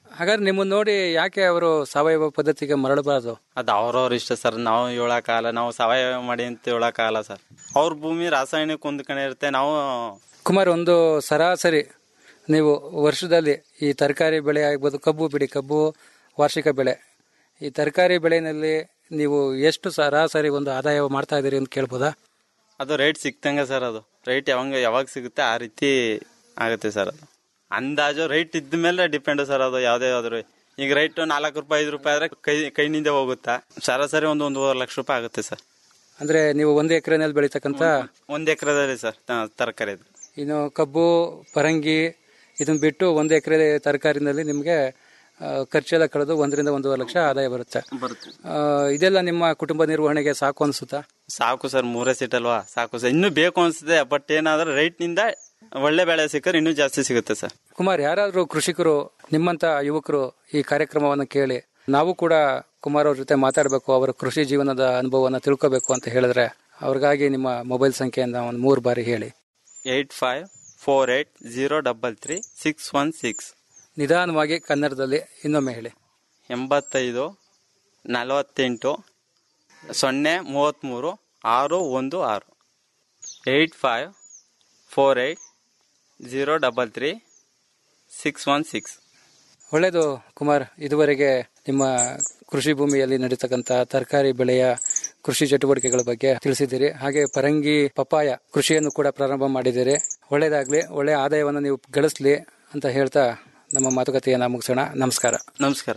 ಹಾಗಾದ್ರೆ ನಿಮ್ಮನ್ನ ನೋಡಿ ಯಾಕೆ ಅವರು ಸಾವಯವ ಪದ್ಧತಿಗೆ ಮರಳಬಾರದು ಅದು ಅವ್ರವ್ರ ಇಷ್ಟ ಸರ್ ನಾವು ಹೇಳಕ್ಕಾಗಲ್ಲ ನಾವು ಸಾವಯವ ಮಾಡಿ ಅಂತ ಹೇಳಕ್ಕಾಗಲ್ಲ ಸರ್ ಅವ್ರ ಭೂಮಿ ರಾಸಾಯನಿಕ ಹೊಂದ್ಕೊಂಡೆ ಇರುತ್ತೆ ನಾವು ಕುಮಾರ್ ಒಂದು ಸರಾಸರಿ ನೀವು ವರ್ಷದಲ್ಲಿ ಈ ತರಕಾರಿ ಬೆಳೆ ಆಗ್ಬೋದು ಕಬ್ಬು ಬಿಡಿ ಕಬ್ಬು ವಾರ್ಷಿಕ ಬೆಳೆ ಈ ತರಕಾರಿ ಬೆಳೆನಲ್ಲಿ ನೀವು ಎಷ್ಟು ಸರಾಸರಿ ಒಂದು ಆದಾಯ ಮಾಡ್ತಾ ಇದ್ದೀರಿ ಅಂತ ಕೇಳ್ಬೋದಾ ಅದು ರೇಟ್ ಸಿಕ್ತಂಗೆ ಸರ್ ಅದು ರೈಟ್ ಯಾವಾಗ ಯಾವಾಗ ಸಿಗುತ್ತೆ ಆ ರೀತಿ ಆಗುತ್ತೆ ಸರ್ ಅದು ಅಂದಾಜು ರೈಟ್ ಇದ್ದ ಮೇಲೆ ಡಿಪೆಂಡ್ ಸರ್ ಅದು ಯಾವುದೇ ಆದ್ರೂ ಈಗ ರೈಟ್ ನಾಲ್ಕು ರೂಪಾಯಿ ಐದು ರೂಪಾಯಿ ಆದ್ರೆ ಕೈ ಕೈನಿಂದ ಹೋಗುತ್ತಾ ಸರಾಸರಿ ಒಂದು ಒಂದೂವರೆ ಲಕ್ಷ ರೂಪಾಯಿ ಆಗುತ್ತೆ ಸರ್ ಅಂದ್ರೆ ನೀವು ಒಂದು ಎಕರೆನಲ್ಲಿ ಬೆಳೀತಕ್ಕಂಥ ಒಂದು ಎಕರೆದಲ್ಲಿ ಸರ್ ತರಕಾರಿ ಇನ್ನು ಕಬ್ಬು ಪರಂಗಿ ಇದನ್ನ ಬಿಟ್ಟು ಒಂದು ಎಕರೆ ತರಕಾರಿನಲ್ಲಿ ನಿಮಗೆ ಖರ್ಚೆಲ್ಲ ಕಳೆದು ಒಂದರಿಂದ ಒಂದೂವರೆ ಲಕ್ಷ ಆದಾಯ ಬರುತ್ತೆ ಬರುತ್ತೆ ಆ, ಇದೆಲ್ಲ ನಿಮ್ಮ ಕುಟುಂಬ ನಿರ್ವಹಣೆಗೆ ಸಾಕು ಅನ್ಸುತ್ತಾ ಸಾಕು ಸರ್ ಮೂರೇ ಸೀಟ್ ಅಲ್ವಾ ಸಾಕು ಸರ್ ಇನ್ನೂ ಬೇಕು ಅನ್ಸುತ್ತೆ ಬಟ್ ಏನಾದ್ರೆ ರೈಟ್ ನಿಂದ ಒಳ್ಳೆ ಬೆಳೆ ಸಿಕ್ಕರೆ ಇನ್ನೂ ಜಾಸ್ತಿ ಸಿಗುತ್ತೆ ಸರ್ ಕುಮಾರ್ ಯಾರಾದರೂ ಕೃಷಿಕರು ನಿಮ್ಮಂತ ಯುವಕರು ಈ ಕಾರ್ಯಕ್ರಮವನ್ನು ಕೇಳಿ ನಾವು ಕೂಡ ಕುಮಾರ್ ಅವ್ರ ಜೊತೆ ಮಾತಾಡಬೇಕು ಅವರ ಕೃಷಿ ಜೀವನದ ಅನುಭವವನ್ನು ತಿಳ್ಕೋಬೇಕು ಅಂತ ಹೇಳಿದ್ರೆ ಅವ್ರಿಗಾಗಿ ನಿಮ್ಮ ಮೊಬೈಲ್ ಸಂಖ್ಯೆಯಿಂದ ಒಂದು ಮೂರು ಬಾರಿ ಹೇಳಿ eight five four eight zero double three six one six ನಿಧಾನವಾಗಿ ಕನ್ನಡದಲ್ಲಿ ಇನ್ನೊಮ್ಮೆ ಹೇಳಿ ಎಂಬತ್ತೈದು ನಲವತ್ತೆಂಟು ಸೊನ್ನೆ ಮೂವತ್ತ್ಮೂರು ಆರು ಒಂದು ಆರು eight five four eight zero double three six one six ಒಳ್ಳೆಯದು ಕುಮಾರ್ ಇದುವರೆಗೆ ನಿಮ್ಮ ಕೃಷಿ ಭೂಮಿಯಲ್ಲಿ ನಡೀತಕ್ಕಂಥ ತರಕಾರಿ ಬೆಳೆಯ ಕೃಷಿ ಚಟುವಟಿಕೆಗಳ ಬಗ್ಗೆ ತಿಳಿಸಿದ್ದೀರಿ ಹಾಗೆ ಪರಂಗಿ ಪಪಾಯ ಕೃಷಿಯನ್ನು ಕೂಡ ಪ್ರಾರಂಭ ಮಾಡಿದ್ದೀರಿ ಒಳ್ಳೇದಾಗ್ಲಿ ಒಳ್ಳೆಯ ಆದಾಯವನ್ನು ನೀವು ಗಳಿಸ್ಲಿ ಅಂತ ಹೇಳ್ತಾ ನಮ್ಮ ಮಾತುಕತೆಯನ್ನು ಮುಗಿಸೋಣ ನಮಸ್ಕಾರ ನಮಸ್ಕಾರ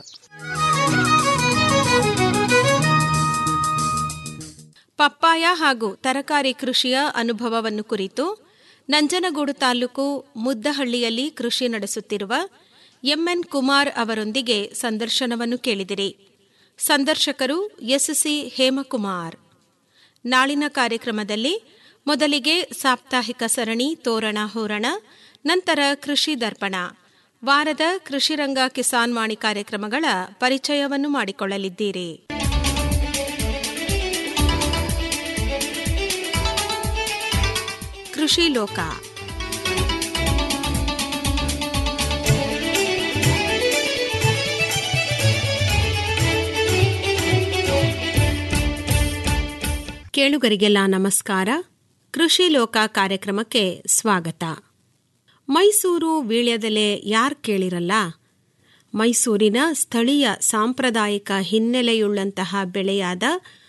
ಪಪ್ಪಾಯ ಹಾಗೂ ತರಕಾರಿ ಕೃಷಿಯ ಅನುಭವವನ್ನು ಕುರಿತು ನಂಜನಗೂಡು ತಾಲೂಕು ಮುದ್ದಹಳ್ಳಿಯಲ್ಲಿ ಕೃಷಿ ನಡೆಸುತ್ತಿರುವ ಎಂಎನ್ ಕುಮಾರ್ ಅವರೊಂದಿಗೆ ಸಂದರ್ಶನವನ್ನು ಕೇಳಿದಿರಿ ಸಂದರ್ಶಕರು ಎಸ್ಸಿ ಹೇಮಕುಮಾರ್ ನಾಳಿನ ಕಾರ್ಯಕ್ರಮದಲ್ಲಿ ಮೊದಲಿಗೆ ಸಾಪ್ತಾಹಿಕ ಸರಣಿ ತೋರಣ ಹೋರಣ ನಂತರ ಕೃಷಿ ದರ್ಪಣ ವಾರದ ಕೃಷಿರಂಗ ಕಿಸಾನ್ ವಾಣಿ ಕಾರ್ಯಕ್ರಮಗಳ ಪರಿಚಯವನ್ನು ಮಾಡಿಕೊಳ್ಳಲಿದ್ದೀರಿ ಕೃಷಿ ಲೋಕ ಕೇಳುಗರಿಗೆಲ್ಲ ನಮಸ್ಕಾರ ಕೃಷಿ ಲೋಕ ಕಾರ್ಯಕ್ರಮಕ್ಕೆ ಸ್ವಾಗತ ಮೈಸೂರು ವೀಳ್ಯದೆಲೆ ಯಾರ್ ಕೇಳಿರಲ್ಲ ಮೈಸೂರಿನ ಸ್ಥಳೀಯ ಸಾಂಪ್ರದಾಯಿಕ ಹಿನ್ನೆಲೆಯುಳ್ಳಂತಹ ಬೆಳೆಯಾದ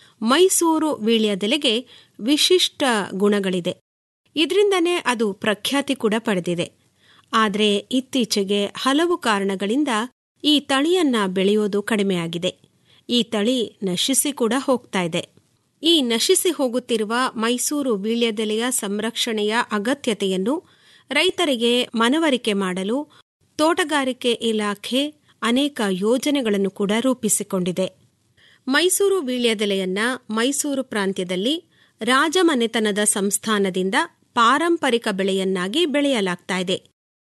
ಮೈಸೂರು ವೀಳ್ಯದೆಲೆಗೆ ವಿಶಿಷ್ಟ ಗುಣಗಳಿದೆ ಇದರಿಂದನೇ ಅದು ಪ್ರಖ್ಯಾತಿ ಕೂಡ ಪಡೆದಿದೆ ಆದರೆ ಇತ್ತೀಚೆಗೆ ಹಲವು ಕಾರಣಗಳಿಂದ ಈ ತಳಿಯನ್ನ ಬೆಳೆಯೋದು ಕಡಿಮೆಯಾಗಿದೆ ಈ ತಳಿ ನಶಿಸಿ ಕೂಡ ಹೋಗ್ತಾ ಇದೆ ಈ ನಶಿಸಿ ಹೋಗುತ್ತಿರುವ ಮೈಸೂರು ವೀಳ್ಯದೆಲೆಯ ಸಂರಕ್ಷಣೆಯ ಅಗತ್ಯತೆಯನ್ನು ರೈತರಿಗೆ ಮನವರಿಕೆ ಮಾಡಲು ತೋಟಗಾರಿಕೆ ಇಲಾಖೆ ಅನೇಕ ಯೋಜನೆಗಳನ್ನು ಕೂಡ ರೂಪಿಸಿಕೊಂಡಿದೆ ಮೈಸೂರು ವೀಳ್ಯದೆಲೆಯನ್ನ ಮೈಸೂರು ಪ್ರಾಂತ್ಯದಲ್ಲಿ ರಾಜಮನೆತನದ ಸಂಸ್ಥಾನದಿಂದ ಪಾರಂಪರಿಕ ಬೆಳೆಯನ್ನಾಗಿ ಬೆಳೆಯಲಾಗ್ತಾ ಇದೆ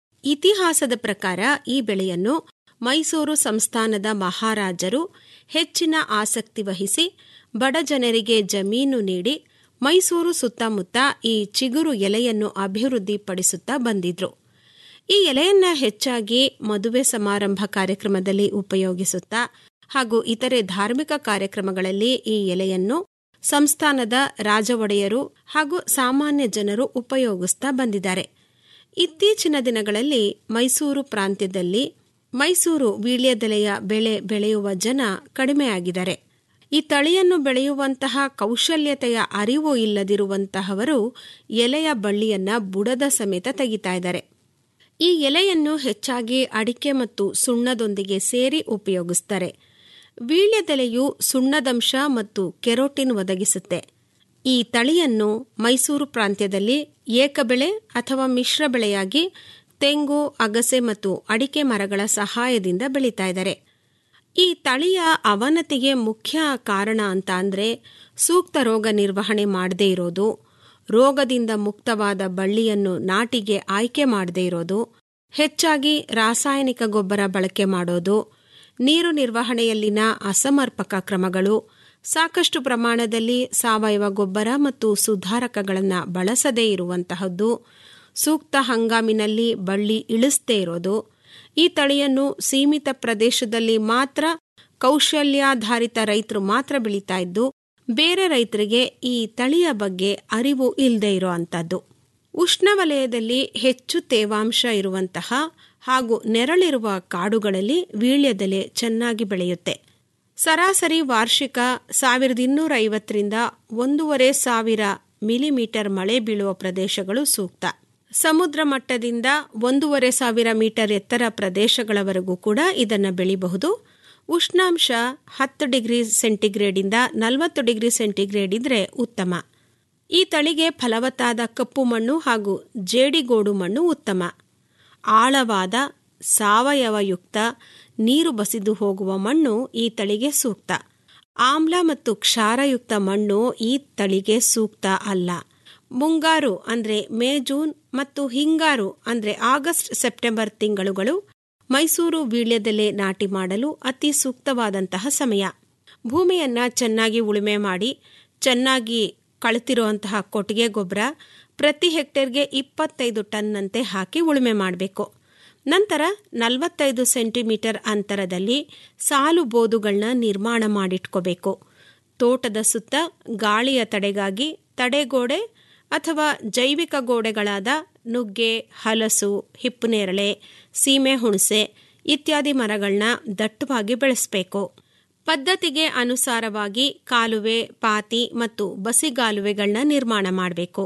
ಇತಿಹಾಸದ ಪ್ರಕಾರ ಈ ಬೆಳೆಯನ್ನು ಮೈಸೂರು ಸಂಸ್ಥಾನದ ಮಹಾರಾಜರು ಹೆಚ್ಚಿನ ಆಸಕ್ತಿ ವಹಿಸಿ ಬಡ ಜನರಿಗೆ ಜಮೀನು ನೀಡಿ ಮೈಸೂರು ಸುತ್ತಮುತ್ತ ಈ ಚಿಗುರು ಎಲೆಯನ್ನು ಅಭಿವೃದ್ಧಿಪಡಿಸುತ್ತಾ ಬಂದಿದ್ರು ಈ ಎಲೆಯನ್ನ ಹೆಚ್ಚಾಗಿ ಮದುವೆ ಸಮಾರಂಭ ಕಾರ್ಯಕ್ರಮದಲ್ಲಿ ಉಪಯೋಗಿಸುತ್ತಾ ಹಾಗೂ ಇತರೆ ಧಾರ್ಮಿಕ ಕಾರ್ಯಕ್ರಮಗಳಲ್ಲಿ ಈ ಎಲೆಯನ್ನು ಸಂಸ್ಥಾನದ ರಾಜ ಒಡೆಯರು ಹಾಗೂ ಸಾಮಾನ್ಯ ಜನರು ಉಪಯೋಗಿಸ್ತಾ ಬಂದಿದ್ದಾರೆ ಇತ್ತೀಚಿನ ದಿನಗಳಲ್ಲಿ ಮೈಸೂರು ಪ್ರಾಂತ್ಯದಲ್ಲಿ ಮೈಸೂರು ವೀಳ್ಯದೆಲೆಯ ಬೆಳೆ ಬೆಳೆಯುವ ಜನ ಕಡಿಮೆಯಾಗಿದ್ದಾರೆ ಈ ತಳಿಯನ್ನು ಬೆಳೆಯುವಂತಹ ಕೌಶಲ್ಯತೆಯ ಅರಿವು ಇಲ್ಲದಿರುವಂತಹವರು ಎಲೆಯ ಬಳ್ಳಿಯನ್ನ ಬುಡದ ಸಮೇತ ತೆಗಿತಾ ಇದ್ದಾರೆ ಈ ಎಲೆಯನ್ನು ಹೆಚ್ಚಾಗಿ ಅಡಿಕೆ ಮತ್ತು ಸುಣ್ಣದೊಂದಿಗೆ ಸೇರಿ ಉಪಯೋಗಿಸ್ತಾರೆ ವೀಳ್ಯದೆಲೆಯು ಸುಣ್ಣದಂಶ ಮತ್ತು ಕೆರೋಟಿನ್ ಒದಗಿಸುತ್ತೆ ಈ ತಳಿಯನ್ನು ಮೈಸೂರು ಪ್ರಾಂತ್ಯದಲ್ಲಿ ಏಕಬೆಳೆ ಅಥವಾ ಮಿಶ್ರ ಬೆಳೆಯಾಗಿ ತೆಂಗು ಅಗಸೆ ಮತ್ತು ಅಡಿಕೆ ಮರಗಳ ಸಹಾಯದಿಂದ ಬೆಳೀತಾ ಇದ್ದಾರೆ ಈ ತಳಿಯ ಅವನತಿಗೆ ಮುಖ್ಯ ಕಾರಣ ಅಂತ ಅಂದ್ರೆ ಸೂಕ್ತ ರೋಗ ನಿರ್ವಹಣೆ ಮಾಡದೇ ಇರೋದು ರೋಗದಿಂದ ಮುಕ್ತವಾದ ಬಳ್ಳಿಯನ್ನು ನಾಟಿಗೆ ಆಯ್ಕೆ ಮಾಡದೇ ಇರೋದು ಹೆಚ್ಚಾಗಿ ರಾಸಾಯನಿಕ ಗೊಬ್ಬರ ಬಳಕೆ ಮಾಡೋದು ನೀರು ನಿರ್ವಹಣೆಯಲ್ಲಿನ ಅಸಮರ್ಪಕ ಕ್ರಮಗಳು ಸಾಕಷ್ಟು ಪ್ರಮಾಣದಲ್ಲಿ ಸಾವಯವ ಗೊಬ್ಬರ ಮತ್ತು ಸುಧಾರಕಗಳನ್ನು ಬಳಸದೇ ಇರುವಂತಹದ್ದು ಸೂಕ್ತ ಹಂಗಾಮಿನಲ್ಲಿ ಬಳ್ಳಿ ಇಳಿಸದೇ ಇರೋದು ಈ ತಳಿಯನ್ನು ಸೀಮಿತ ಪ್ರದೇಶದಲ್ಲಿ ಮಾತ್ರ ಕೌಶಲ್ಯಾಧಾರಿತ ರೈತರು ಮಾತ್ರ ಬೆಳೀತಾ ಇದ್ದು ಬೇರೆ ರೈತರಿಗೆ ಈ ತಳಿಯ ಬಗ್ಗೆ ಅರಿವು ಇಲ್ಲದೆ ಇರೋ ಅಂಥದ್ದು ಉಷ್ಣವಲಯದಲ್ಲಿ ಹೆಚ್ಚು ತೇವಾಂಶ ಇರುವಂತಹ ಹಾಗೂ ನೆರಳಿರುವ ಕಾಡುಗಳಲ್ಲಿ ವೀಳ್ಯದೆಲೆ ಚೆನ್ನಾಗಿ ಬೆಳೆಯುತ್ತೆ ಸರಾಸರಿ ವಾರ್ಷಿಕ ಸಾವಿರದ ಇನ್ನೂರ ಐವತ್ತರಿಂದ ಒಂದೂವರೆ ಸಾವಿರ ಮಿಲಿಮೀಟರ್ ಮಳೆ ಬೀಳುವ ಪ್ರದೇಶಗಳು ಸೂಕ್ತ ಸಮುದ್ರ ಮಟ್ಟದಿಂದ ಒಂದೂವರೆ ಸಾವಿರ ಮೀಟರ್ ಎತ್ತರ ಪ್ರದೇಶಗಳವರೆಗೂ ಕೂಡ ಇದನ್ನು ಬೆಳಿಬಹುದು ಉಷ್ಣಾಂಶ ಹತ್ತು ಡಿಗ್ರಿ ಸೆಂಟಿಗ್ರೇಡಿಂದ ನಲವತ್ತು ಡಿಗ್ರಿ ಸೆಂಟಿಗ್ರೇಡ್ ಇದ್ರೆ ಉತ್ತಮ ಈ ತಳಿಗೆ ಫಲವತ್ತಾದ ಕಪ್ಪು ಮಣ್ಣು ಹಾಗೂ ಜೇಡಿಗೋಡು ಮಣ್ಣು ಉತ್ತಮ ಆಳವಾದ ಸಾವಯವಯುಕ್ತ ನೀರು ಬಸಿದು ಹೋಗುವ ಮಣ್ಣು ಈ ತಳಿಗೆ ಸೂಕ್ತ ಆಮ್ಲ ಮತ್ತು ಕ್ಷಾರಯುಕ್ತ ಮಣ್ಣು ಈ ತಳಿಗೆ ಸೂಕ್ತ ಅಲ್ಲ ಮುಂಗಾರು ಅಂದ್ರೆ ಮೇ ಜೂನ್ ಮತ್ತು ಹಿಂಗಾರು ಅಂದ್ರೆ ಆಗಸ್ಟ್ ಸೆಪ್ಟೆಂಬರ್ ತಿಂಗಳುಗಳು ಮೈಸೂರು ವೀಳ್ಯದೆಲೆ ನಾಟಿ ಮಾಡಲು ಅತಿ ಸೂಕ್ತವಾದಂತಹ ಸಮಯ ಭೂಮಿಯನ್ನ ಚೆನ್ನಾಗಿ ಉಳುಮೆ ಮಾಡಿ ಚೆನ್ನಾಗಿ ಕಳೆತಿರುವಂತಹ ಕೊಟ್ಟಿಗೆ ಗೊಬ್ಬರ ಪ್ರತಿ ಹೆಕ್ಟೇರ್ಗೆ ಇಪ್ಪತ್ತೈದು ಟನ್ನಂತೆ ಹಾಕಿ ಉಳುಮೆ ಮಾಡಬೇಕು ನಂತರ ನಲವತ್ತೈದು ಸೆಂಟಿಮೀಟರ್ ಅಂತರದಲ್ಲಿ ಸಾಲು ಬೋದುಗಳನ್ನ ನಿರ್ಮಾಣ ಮಾಡಿಟ್ಕೋಬೇಕು ತೋಟದ ಸುತ್ತ ಗಾಳಿಯ ತಡೆಗಾಗಿ ತಡೆಗೋಡೆ ಅಥವಾ ಜೈವಿಕ ಗೋಡೆಗಳಾದ ನುಗ್ಗೆ ಹಲಸು ಹಿಪ್ಪುನೇರಳೆ ಸೀಮೆ ಹುಣಸೆ ಇತ್ಯಾದಿ ಮರಗಳನ್ನ ದಟ್ಟವಾಗಿ ಬೆಳೆಸಬೇಕು ಪದ್ಧತಿಗೆ ಅನುಸಾರವಾಗಿ ಕಾಲುವೆ ಪಾತಿ ಮತ್ತು ಬಸಿಗಾಲುವೆಗಳನ್ನ ನಿರ್ಮಾಣ ಮಾಡಬೇಕು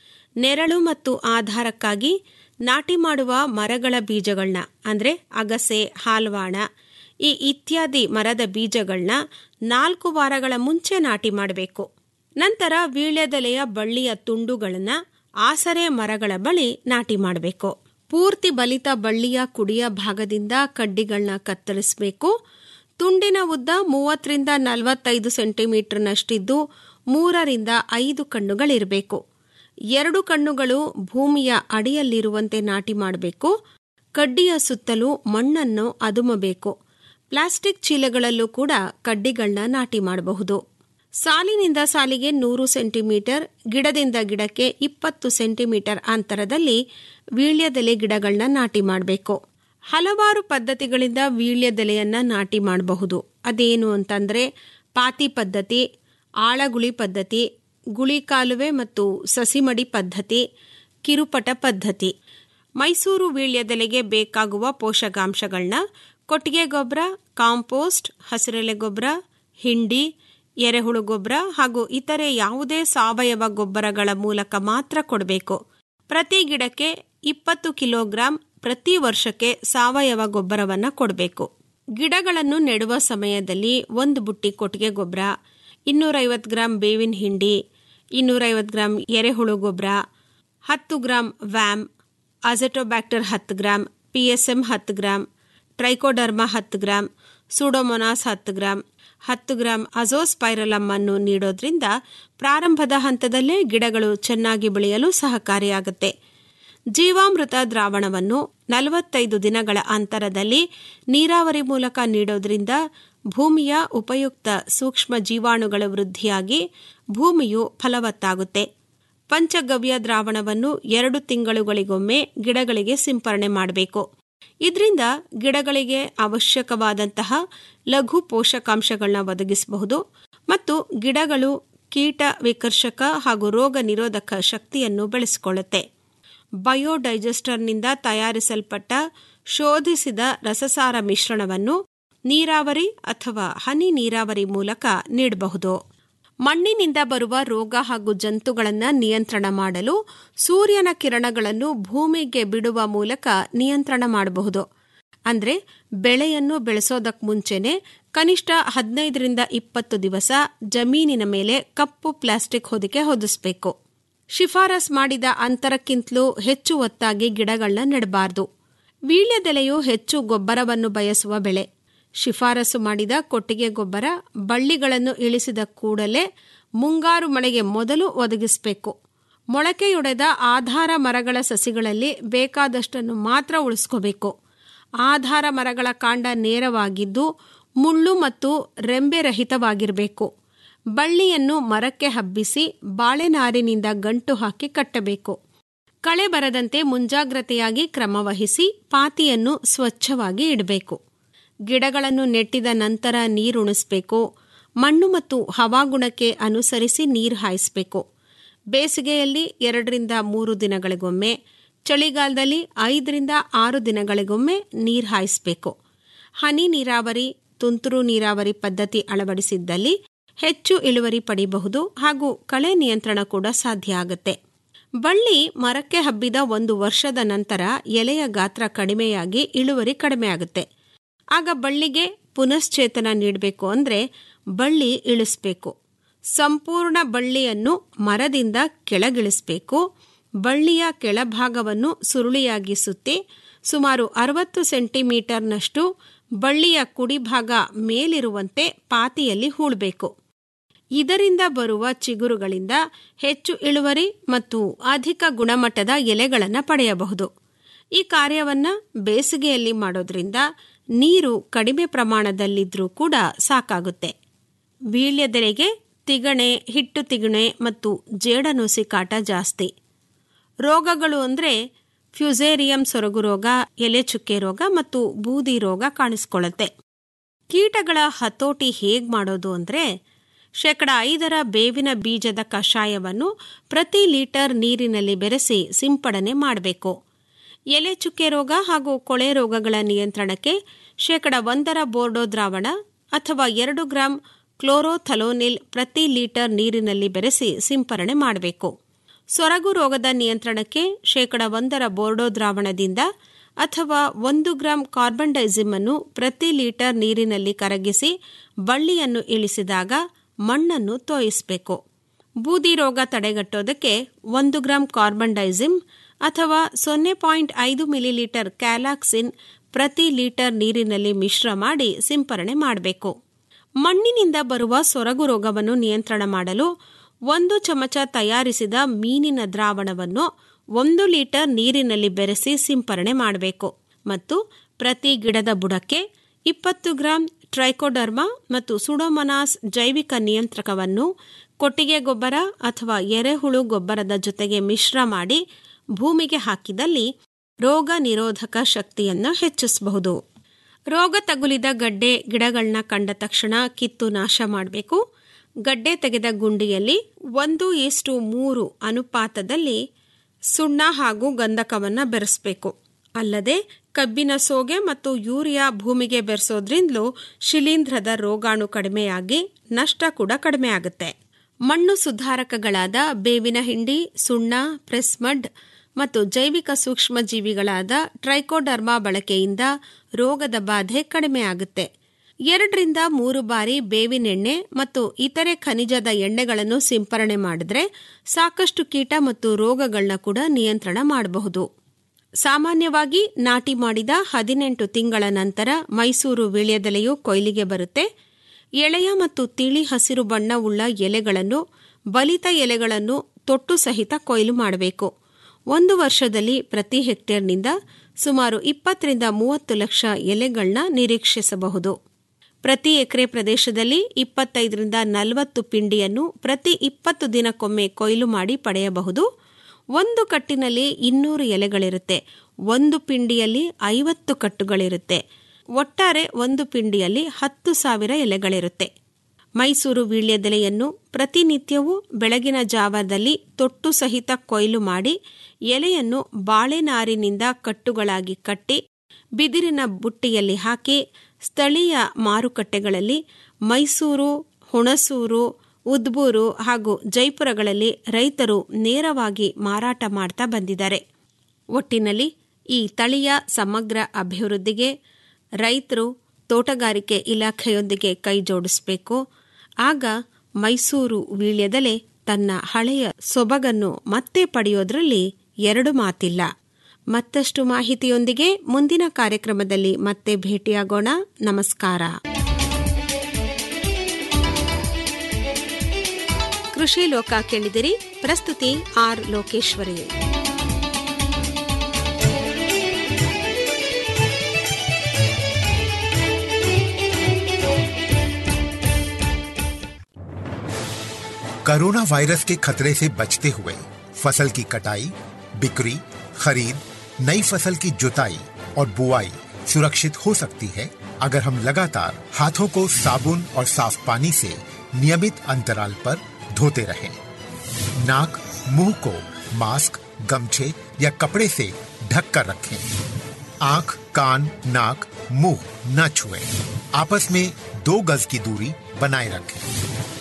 ನೆರಳು ಮತ್ತು ಆಧಾರಕ್ಕಾಗಿ ನಾಟಿ ಮಾಡುವ ಮರಗಳ ಬೀಜಗಳನ್ನ ಅಂದರೆ ಅಗಸೆ ಹಾಲ್ವಾಣ ಈ ಇತ್ಯಾದಿ ಮರದ ಬೀಜಗಳನ್ನ ನಾಲ್ಕು ವಾರಗಳ ಮುಂಚೆ ನಾಟಿ ಮಾಡಬೇಕು ನಂತರ ವೀಳ್ಯದೆಲೆಯ ಬಳ್ಳಿಯ ತುಂಡುಗಳನ್ನ ಆಸರೆ ಮರಗಳ ಬಳಿ ನಾಟಿ ಮಾಡಬೇಕು ಪೂರ್ತಿ ಬಲಿತ ಬಳ್ಳಿಯ ಕುಡಿಯ ಭಾಗದಿಂದ ಕಡ್ಡಿಗಳನ್ನ ಕತ್ತರಿಸಬೇಕು ತುಂಡಿನ ಉದ್ದ ಮೂವತ್ತರಿಂದ ನಲವತ್ತೈದು ಸೆಂಟಿಮೀಟರ್ನಷ್ಟಿದ್ದು ಮೂರರಿಂದ ಐದು ಕಣ್ಣುಗಳಿರಬೇಕು ಎರಡು ಕಣ್ಣುಗಳು ಭೂಮಿಯ ಅಡಿಯಲ್ಲಿರುವಂತೆ ನಾಟಿ ಮಾಡಬೇಕು ಕಡ್ಡಿಯ ಸುತ್ತಲೂ ಮಣ್ಣನ್ನು ಅದುಮಬೇಕು ಪ್ಲಾಸ್ಟಿಕ್ ಚೀಲಗಳಲ್ಲೂ ಕೂಡ ಕಡ್ಡಿಗಳನ್ನ ನಾಟಿ ಮಾಡಬಹುದು ಸಾಲಿನಿಂದ ಸಾಲಿಗೆ ನೂರು ಸೆಂಟಿಮೀಟರ್ ಗಿಡದಿಂದ ಗಿಡಕ್ಕೆ ಇಪ್ಪತ್ತು ಸೆಂಟಿಮೀಟರ್ ಅಂತರದಲ್ಲಿ ವೀಳ್ಯದೆಲೆ ಗಿಡಗಳನ್ನ ನಾಟಿ ಮಾಡಬೇಕು ಹಲವಾರು ಪದ್ಧತಿಗಳಿಂದ ವೀಳ್ಯದೆಲೆಯನ್ನ ನಾಟಿ ಮಾಡಬಹುದು ಅದೇನು ಅಂತಂದ್ರೆ ಪಾತಿ ಪದ್ಧತಿ ಆಳಗುಳಿ ಪದ್ಧತಿ ಗುಳಿ ಕಾಲುವೆ ಮತ್ತು ಸಸಿಮಡಿ ಪದ್ಧತಿ ಕಿರುಪಟ ಪದ್ಧತಿ ಮೈಸೂರು ವೀಳ್ಯದೆಲೆಗೆ ಬೇಕಾಗುವ ಪೋಷಕಾಂಶಗಳನ್ನ ಕೊಟ್ಟಿಗೆ ಗೊಬ್ಬರ ಕಾಂಪೋಸ್ಟ್ ಹಸಿರೆಲೆ ಗೊಬ್ಬರ ಹಿಂಡಿ ಎರೆಹುಳು ಗೊಬ್ಬರ ಹಾಗೂ ಇತರೆ ಯಾವುದೇ ಸಾವಯವ ಗೊಬ್ಬರಗಳ ಮೂಲಕ ಮಾತ್ರ ಕೊಡಬೇಕು ಪ್ರತಿ ಗಿಡಕ್ಕೆ ಇಪ್ಪತ್ತು ಕಿಲೋಗ್ರಾಂ ಪ್ರತಿ ವರ್ಷಕ್ಕೆ ಸಾವಯವ ಗೊಬ್ಬರವನ್ನು ಕೊಡಬೇಕು ಗಿಡಗಳನ್ನು ನೆಡುವ ಸಮಯದಲ್ಲಿ ಒಂದು ಬುಟ್ಟಿ ಕೊಟ್ಟಿಗೆ ಗೊಬ್ಬರ ಇನ್ನೂರೈವತ್ತು ಗ್ರಾಂ ಬೇವಿನ ಹಿಂಡಿ ಇನ್ನೂರೈವತ್ತು ಗ್ರಾಂ ಎರೆಹುಳು ಗೊಬ್ಬರ ಹತ್ತು ಗ್ರಾಂ ವ್ಯಾಮ್ ಅಜೆಟೋಬ್ಯಾಕ್ಟರ್ ಹತ್ತು ಗ್ರಾಂ ಪಿ ಎಸ್ ಎಂ ಹತ್ತು ಗ್ರಾಂ ಟ್ರೈಕೋಡರ್ಮಾ ಹತ್ತು ಗ್ರಾಂ ಸೂಡೋಮೊನಾಸ್ ಹತ್ತು ಗ್ರಾಂ ಹತ್ತು ಗ್ರಾಂ ಅಜೋಸ್ಪೈರಲಮ್ ಅನ್ನು ನೀಡೋದ್ರಿಂದ ಪ್ರಾರಂಭದ ಹಂತದಲ್ಲೇ ಗಿಡಗಳು ಚೆನ್ನಾಗಿ ಬೆಳೆಯಲು ಸಹಕಾರಿಯಾಗುತ್ತೆ ಜೀವಾಮೃತ ದ್ರಾವಣವನ್ನು ನಲವತ್ತೈದು ದಿನಗಳ ಅಂತರದಲ್ಲಿ ನೀರಾವರಿ ಮೂಲಕ ನೀಡೋದ್ರಿಂದ ಭೂಮಿಯ ಉಪಯುಕ್ತ ಸೂಕ್ಷ್ಮ ಜೀವಾಣುಗಳ ವೃದ್ಧಿಯಾಗಿ ಭೂಮಿಯು ಫಲವತ್ತಾಗುತ್ತೆ ಪಂಚಗವ್ಯ ದ್ರಾವಣವನ್ನು ಎರಡು ತಿಂಗಳುಗಳಿಗೊಮ್ಮೆ ಗಿಡಗಳಿಗೆ ಸಿಂಪರಣೆ ಮಾಡಬೇಕು ಇದರಿಂದ ಗಿಡಗಳಿಗೆ ಅವಶ್ಯಕವಾದಂತಹ ಲಘು ಪೋಷಕಾಂಶಗಳನ್ನ ಒದಗಿಸಬಹುದು ಮತ್ತು ಗಿಡಗಳು ಕೀಟ ವಿಕರ್ಷಕ ಹಾಗೂ ರೋಗ ನಿರೋಧಕ ಶಕ್ತಿಯನ್ನು ಬೆಳೆಸಿಕೊಳ್ಳುತ್ತೆ ಬಯೋಡೈಜೆಸ್ಟರ್ನಿಂದ ತಯಾರಿಸಲ್ಪಟ್ಟ ಶೋಧಿಸಿದ ರಸಸಾರ ಮಿಶ್ರಣವನ್ನು ನೀರಾವರಿ ಅಥವಾ ಹನಿ ನೀರಾವರಿ ಮೂಲಕ ನೀಡಬಹುದು ಮಣ್ಣಿನಿಂದ ಬರುವ ರೋಗ ಹಾಗೂ ಜಂತುಗಳನ್ನು ನಿಯಂತ್ರಣ ಮಾಡಲು ಸೂರ್ಯನ ಕಿರಣಗಳನ್ನು ಭೂಮಿಗೆ ಬಿಡುವ ಮೂಲಕ ನಿಯಂತ್ರಣ ಮಾಡಬಹುದು ಅಂದ್ರೆ ಬೆಳೆಯನ್ನು ಬೆಳೆಸೋದಕ್ಕೆ ಮುಂಚೆನೆ ಕನಿಷ್ಠ ಹದಿನೈದರಿಂದ ಇಪ್ಪತ್ತು ದಿವಸ ಜಮೀನಿನ ಮೇಲೆ ಕಪ್ಪು ಪ್ಲಾಸ್ಟಿಕ್ ಹೊದಿಕೆ ಹೊದಿಸಬೇಕು ಶಿಫಾರಸ್ ಮಾಡಿದ ಅಂತರಕ್ಕಿಂತಲೂ ಹೆಚ್ಚು ಒತ್ತಾಗಿ ಗಿಡಗಳನ್ನ ನೆಡಬಾರದು ವೀಳ್ಯದೆಲೆಯು ಹೆಚ್ಚು ಗೊಬ್ಬರವನ್ನು ಬಯಸುವ ಬೆಳೆ ಶಿಫಾರಸು ಮಾಡಿದ ಕೊಟ್ಟಿಗೆ ಗೊಬ್ಬರ ಬಳ್ಳಿಗಳನ್ನು ಇಳಿಸಿದ ಕೂಡಲೇ ಮುಂಗಾರು ಮಳೆಗೆ ಮೊದಲು ಒದಗಿಸಬೇಕು ಮೊಳಕೆಯೊಡೆದ ಆಧಾರ ಮರಗಳ ಸಸಿಗಳಲ್ಲಿ ಬೇಕಾದಷ್ಟನ್ನು ಮಾತ್ರ ಉಳಿಸ್ಕೋಬೇಕು ಆಧಾರ ಮರಗಳ ಕಾಂಡ ನೇರವಾಗಿದ್ದು ಮುಳ್ಳು ಮತ್ತು ರೆಂಬೆ ರಹಿತವಾಗಿರಬೇಕು ಬಳ್ಳಿಯನ್ನು ಮರಕ್ಕೆ ಹಬ್ಬಿಸಿ ಬಾಳೆನಾರಿನಿಂದ ಗಂಟು ಹಾಕಿ ಕಟ್ಟಬೇಕು ಕಳೆ ಬರದಂತೆ ಮುಂಜಾಗ್ರತೆಯಾಗಿ ಕ್ರಮವಹಿಸಿ ಪಾತಿಯನ್ನು ಸ್ವಚ್ಛವಾಗಿ ಇಡಬೇಕು ಗಿಡಗಳನ್ನು ನೆಟ್ಟಿದ ನಂತರ ನೀರುಣಿಸಬೇಕು ಮಣ್ಣು ಮತ್ತು ಹವಾಗುಣಕ್ಕೆ ಅನುಸರಿಸಿ ನೀರು ಹಾಯಿಸಬೇಕು ಬೇಸಿಗೆಯಲ್ಲಿ ಎರಡರಿಂದ ಮೂರು ದಿನಗಳಿಗೊಮ್ಮೆ ಚಳಿಗಾಲದಲ್ಲಿ ಐದರಿಂದ ಆರು ದಿನಗಳಿಗೊಮ್ಮೆ ನೀರು ಹಾಯಿಸಬೇಕು ಹನಿ ನೀರಾವರಿ ತುಂತುರು ನೀರಾವರಿ ಪದ್ಧತಿ ಅಳವಡಿಸಿದ್ದಲ್ಲಿ ಹೆಚ್ಚು ಇಳುವರಿ ಪಡೆಯಬಹುದು ಹಾಗೂ ಕಳೆ ನಿಯಂತ್ರಣ ಕೂಡ ಸಾಧ್ಯ ಆಗುತ್ತೆ ಬಳ್ಳಿ ಮರಕ್ಕೆ ಹಬ್ಬಿದ ಒಂದು ವರ್ಷದ ನಂತರ ಎಲೆಯ ಗಾತ್ರ ಕಡಿಮೆಯಾಗಿ ಇಳುವರಿ ಕಡಿಮೆ ಆಗುತ್ತೆ ಆಗ ಬಳ್ಳಿಗೆ ಪುನಶ್ಚೇತನ ನೀಡಬೇಕು ಅಂದರೆ ಬಳ್ಳಿ ಇಳಿಸ್ಬೇಕು ಸಂಪೂರ್ಣ ಬಳ್ಳಿಯನ್ನು ಮರದಿಂದ ಕೆಳಗಿಳಿಸಬೇಕು ಬಳ್ಳಿಯ ಕೆಳಭಾಗವನ್ನು ಸುರುಳಿಯಾಗಿ ಸುತ್ತಿ ಸುಮಾರು ಅರವತ್ತು ಸೆಂಟಿಮೀಟರ್ನಷ್ಟು ಬಳ್ಳಿಯ ಕುಡಿಭಾಗ ಮೇಲಿರುವಂತೆ ಪಾತಿಯಲ್ಲಿ ಹೂಳಬೇಕು ಇದರಿಂದ ಬರುವ ಚಿಗುರುಗಳಿಂದ ಹೆಚ್ಚು ಇಳುವರಿ ಮತ್ತು ಅಧಿಕ ಗುಣಮಟ್ಟದ ಎಲೆಗಳನ್ನು ಪಡೆಯಬಹುದು ಈ ಕಾರ್ಯವನ್ನು ಬೇಸಿಗೆಯಲ್ಲಿ ಮಾಡೋದ್ರಿಂದ ನೀರು ಕಡಿಮೆ ಪ್ರಮಾಣದಲ್ಲಿದ್ರೂ ಕೂಡ ಸಾಕಾಗುತ್ತೆ ವೀಳ್ಯದೆಲೆಗೆ ತಿಗಣೆ ಹಿಟ್ಟು ತಿಗಣೆ ಮತ್ತು ಜೇಡನುಸಿ ಕಾಟ ಜಾಸ್ತಿ ರೋಗಗಳು ಅಂದರೆ ಫ್ಯುಸೇರಿಯಂ ಸೊರಗು ರೋಗ ಎಲೆ ಚುಕ್ಕೆ ರೋಗ ಮತ್ತು ಬೂದಿ ರೋಗ ಕಾಣಿಸ್ಕೊಳ್ಳುತ್ತೆ ಕೀಟಗಳ ಹತೋಟಿ ಹೇಗೆ ಮಾಡೋದು ಅಂದರೆ ಶೇಕಡ ಐದರ ಬೇವಿನ ಬೀಜದ ಕಷಾಯವನ್ನು ಪ್ರತಿ ಲೀಟರ್ ನೀರಿನಲ್ಲಿ ಬೆರೆಸಿ ಸಿಂಪಡಣೆ ಮಾಡಬೇಕು ಎಲೆ ಚುಕ್ಕೆ ರೋಗ ಹಾಗೂ ಕೊಳೆ ರೋಗಗಳ ನಿಯಂತ್ರಣಕ್ಕೆ ಶೇಕಡ ಒಂದರ ಬೋರ್ಡೋ ದ್ರಾವಣ ಅಥವಾ ಎರಡು ಗ್ರಾಂ ಕ್ಲೋರೋಥಲೋನಿಲ್ ಪ್ರತಿ ಲೀಟರ್ ನೀರಿನಲ್ಲಿ ಬೆರೆಸಿ ಸಿಂಪರಣೆ ಮಾಡಬೇಕು ಸೊರಗು ರೋಗದ ನಿಯಂತ್ರಣಕ್ಕೆ ಶೇಕಡ ಒಂದರ ಬೋರ್ಡೋ ದ್ರಾವಣದಿಂದ ಅಥವಾ ಒಂದು ಗ್ರಾಂ ಕಾರ್ಬನ್ ಡೈಸಿಮ್ ಅನ್ನು ಪ್ರತಿ ಲೀಟರ್ ನೀರಿನಲ್ಲಿ ಕರಗಿಸಿ ಬಳ್ಳಿಯನ್ನು ಇಳಿಸಿದಾಗ ಮಣ್ಣನ್ನು ತೋಯಿಸಬೇಕು ಬೂದಿ ರೋಗ ತಡೆಗಟ್ಟೋದಕ್ಕೆ ಒಂದು ಗ್ರಾಂ ಕಾರ್ಬನ್ ಡೈಸಿಮ್ ಅಥವಾ ಸೊನ್ನೆ ಪಾಯಿಂಟ್ ಐದು ಮಿಲಿಲೀಟರ್ ಕ್ಯಾಲಾಕ್ಸಿನ್ ಪ್ರತಿ ಲೀಟರ್ ನೀರಿನಲ್ಲಿ ಮಿಶ್ರ ಮಾಡಿ ಸಿಂಪರಣೆ ಮಾಡಬೇಕು ಮಣ್ಣಿನಿಂದ ಬರುವ ಸೊರಗು ರೋಗವನ್ನು ನಿಯಂತ್ರಣ ಮಾಡಲು ಒಂದು ಚಮಚ ತಯಾರಿಸಿದ ಮೀನಿನ ದ್ರಾವಣವನ್ನು ಒಂದು ಲೀಟರ್ ನೀರಿನಲ್ಲಿ ಬೆರೆಸಿ ಸಿಂಪರಣೆ ಮಾಡಬೇಕು ಮತ್ತು ಪ್ರತಿ ಗಿಡದ ಬುಡಕ್ಕೆ ಇಪ್ಪತ್ತು ಗ್ರಾಂ ಟ್ರೈಕೋಡರ್ಮಾ ಮತ್ತು ಸುಡೋಮನಾಸ್ ಜೈವಿಕ ನಿಯಂತ್ರಕವನ್ನು ಕೊಟ್ಟಿಗೆ ಗೊಬ್ಬರ ಅಥವಾ ಎರೆಹುಳು ಗೊಬ್ಬರದ ಜೊತೆಗೆ ಮಿಶ್ರ ಮಾಡಿ ಭೂಮಿಗೆ ಹಾಕಿದಲ್ಲಿ ರೋಗ ನಿರೋಧಕ ಶಕ್ತಿಯನ್ನು ಹೆಚ್ಚಿಸಬಹುದು ರೋಗ ತಗುಲಿದ ಗಡ್ಡೆ ಗಿಡಗಳನ್ನ ಕಂಡ ತಕ್ಷಣ ಕಿತ್ತು ನಾಶ ಮಾಡಬೇಕು ಗಡ್ಡೆ ತೆಗೆದ ಗುಂಡಿಯಲ್ಲಿ ಒಂದು ಈಸ್ಟು ಮೂರು ಅನುಪಾತದಲ್ಲಿ ಸುಣ್ಣ ಹಾಗೂ ಗಂಧಕವನ್ನು ಬೆರೆಸಬೇಕು ಅಲ್ಲದೆ ಕಬ್ಬಿನ ಸೋಗೆ ಮತ್ತು ಯೂರಿಯಾ ಭೂಮಿಗೆ ಬೆರೆಸೋದ್ರಿಂದಲೂ ಶಿಲೀಂಧ್ರದ ರೋಗಾಣು ಕಡಿಮೆಯಾಗಿ ನಷ್ಟ ಕೂಡ ಕಡಿಮೆ ಆಗುತ್ತೆ ಮಣ್ಣು ಸುಧಾರಕಗಳಾದ ಬೇವಿನ ಹಿಂಡಿ ಸುಣ್ಣ ಪ್ರೆಸ್ಮಡ್ ಮತ್ತು ಜೈವಿಕ ಸೂಕ್ಷ್ಮಜೀವಿಗಳಾದ ಟ್ರೈಕೋಡರ್ಮಾ ಬಳಕೆಯಿಂದ ರೋಗದ ಬಾಧೆ ಕಡಿಮೆ ಆಗುತ್ತೆ ಎರಡರಿಂದ ಮೂರು ಬಾರಿ ಬೇವಿನೆಣ್ಣೆ ಮತ್ತು ಇತರೆ ಖನಿಜದ ಎಣ್ಣೆಗಳನ್ನು ಸಿಂಪರಣೆ ಮಾಡಿದ್ರೆ ಸಾಕಷ್ಟು ಕೀಟ ಮತ್ತು ರೋಗಗಳನ್ನ ಕೂಡ ನಿಯಂತ್ರಣ ಮಾಡಬಹುದು ಸಾಮಾನ್ಯವಾಗಿ ನಾಟಿ ಮಾಡಿದ ಹದಿನೆಂಟು ತಿಂಗಳ ನಂತರ ಮೈಸೂರು ವೀಳ್ಯದೆಲೆಯು ಕೊಯ್ಲಿಗೆ ಬರುತ್ತೆ ಎಳೆಯ ಮತ್ತು ತಿಳಿ ಹಸಿರು ಬಣ್ಣವುಳ್ಳ ಎಲೆಗಳನ್ನು ಬಲಿತ ಎಲೆಗಳನ್ನು ತೊಟ್ಟು ಸಹಿತ ಕೊಯ್ಲು ಮಾಡಬೇಕು ಒಂದು ವರ್ಷದಲ್ಲಿ ಪ್ರತಿ ಹೆಕ್ಟೇರ್ನಿಂದ ಸುಮಾರು ಇಪ್ಪತ್ತರಿಂದ ಮೂವತ್ತು ಲಕ್ಷ ಎಲೆಗಳನ್ನ ನಿರೀಕ್ಷಿಸಬಹುದು ಪ್ರತಿ ಎಕರೆ ಪ್ರದೇಶದಲ್ಲಿ ಇಪ್ಪತ್ತೈದರಿಂದ ನಲವತ್ತು ಪಿಂಡಿಯನ್ನು ಪ್ರತಿ ಇಪ್ಪತ್ತು ದಿನಕ್ಕೊಮ್ಮೆ ಕೊಯ್ಲು ಮಾಡಿ ಪಡೆಯಬಹುದು ಒಂದು ಕಟ್ಟಿನಲ್ಲಿ ಇನ್ನೂರು ಎಲೆಗಳಿರುತ್ತೆ ಒಂದು ಪಿಂಡಿಯಲ್ಲಿ ಐವತ್ತು ಕಟ್ಟುಗಳಿರುತ್ತೆ ಒಟ್ಟಾರೆ ಒಂದು ಪಿಂಡಿಯಲ್ಲಿ ಹತ್ತು ಸಾವಿರ ಎಲೆಗಳಿರುತ್ತೆ ಮೈಸೂರು ವೀಳ್ಯದೆಲೆಯನ್ನು ಪ್ರತಿನಿತ್ಯವೂ ಬೆಳಗಿನ ಜಾವದಲ್ಲಿ ತೊಟ್ಟು ಸಹಿತ ಕೊಯ್ಲು ಮಾಡಿ ಎಲೆಯನ್ನು ಬಾಳೆನಾರಿನಿಂದ ಕಟ್ಟುಗಳಾಗಿ ಕಟ್ಟಿ ಬಿದಿರಿನ ಬುಟ್ಟಿಯಲ್ಲಿ ಹಾಕಿ ಸ್ಥಳೀಯ ಮಾರುಕಟ್ಟೆಗಳಲ್ಲಿ ಮೈಸೂರು ಹುಣಸೂರು ಉದ್ಬೂರು ಹಾಗೂ ಜೈಪುರಗಳಲ್ಲಿ ರೈತರು ನೇರವಾಗಿ ಮಾರಾಟ ಮಾಡ್ತಾ ಬಂದಿದ್ದಾರೆ ಒಟ್ಟಿನಲ್ಲಿ ಈ ತಳಿಯ ಸಮಗ್ರ ಅಭಿವೃದ್ಧಿಗೆ ರೈತರು ತೋಟಗಾರಿಕೆ ಇಲಾಖೆಯೊಂದಿಗೆ ಕೈ ಜೋಡಿಸಬೇಕು ಆಗ ಮೈಸೂರು ವೀಳ್ಯದೆಲೆ ತನ್ನ ಹಳೆಯ ಸೊಬಗನ್ನು ಮತ್ತೆ ಪಡೆಯೋದ್ರಲ್ಲಿ ಎರಡು ಮಾತಿಲ್ಲ ಮತ್ತಷ್ಟು ಮಾಹಿತಿಯೊಂದಿಗೆ ಮುಂದಿನ ಕಾರ್ಯಕ್ರಮದಲ್ಲಿ ಮತ್ತೆ ಭೇಟಿಯಾಗೋಣ ನಮಸ್ಕಾರ ಕೃಷಿ ಲೋಕ ಕೇಳಿದಿರಿ ಪ್ರಸ್ತುತಿ ಆರ್ ಲೋಕೇಶ್ವರಿ कोरोना वायरस के खतरे से बचते हुए फसल की कटाई बिक्री खरीद नई फसल की जुताई और बुआई सुरक्षित हो सकती है अगर हम लगातार हाथों को साबुन और साफ पानी से नियमित अंतराल पर धोते रहें। नाक मुंह को मास्क गमछे या कपड़े से ढक कर रखें आंख कान नाक मुंह न छुएं। आपस में दो गज की दूरी बनाए रखें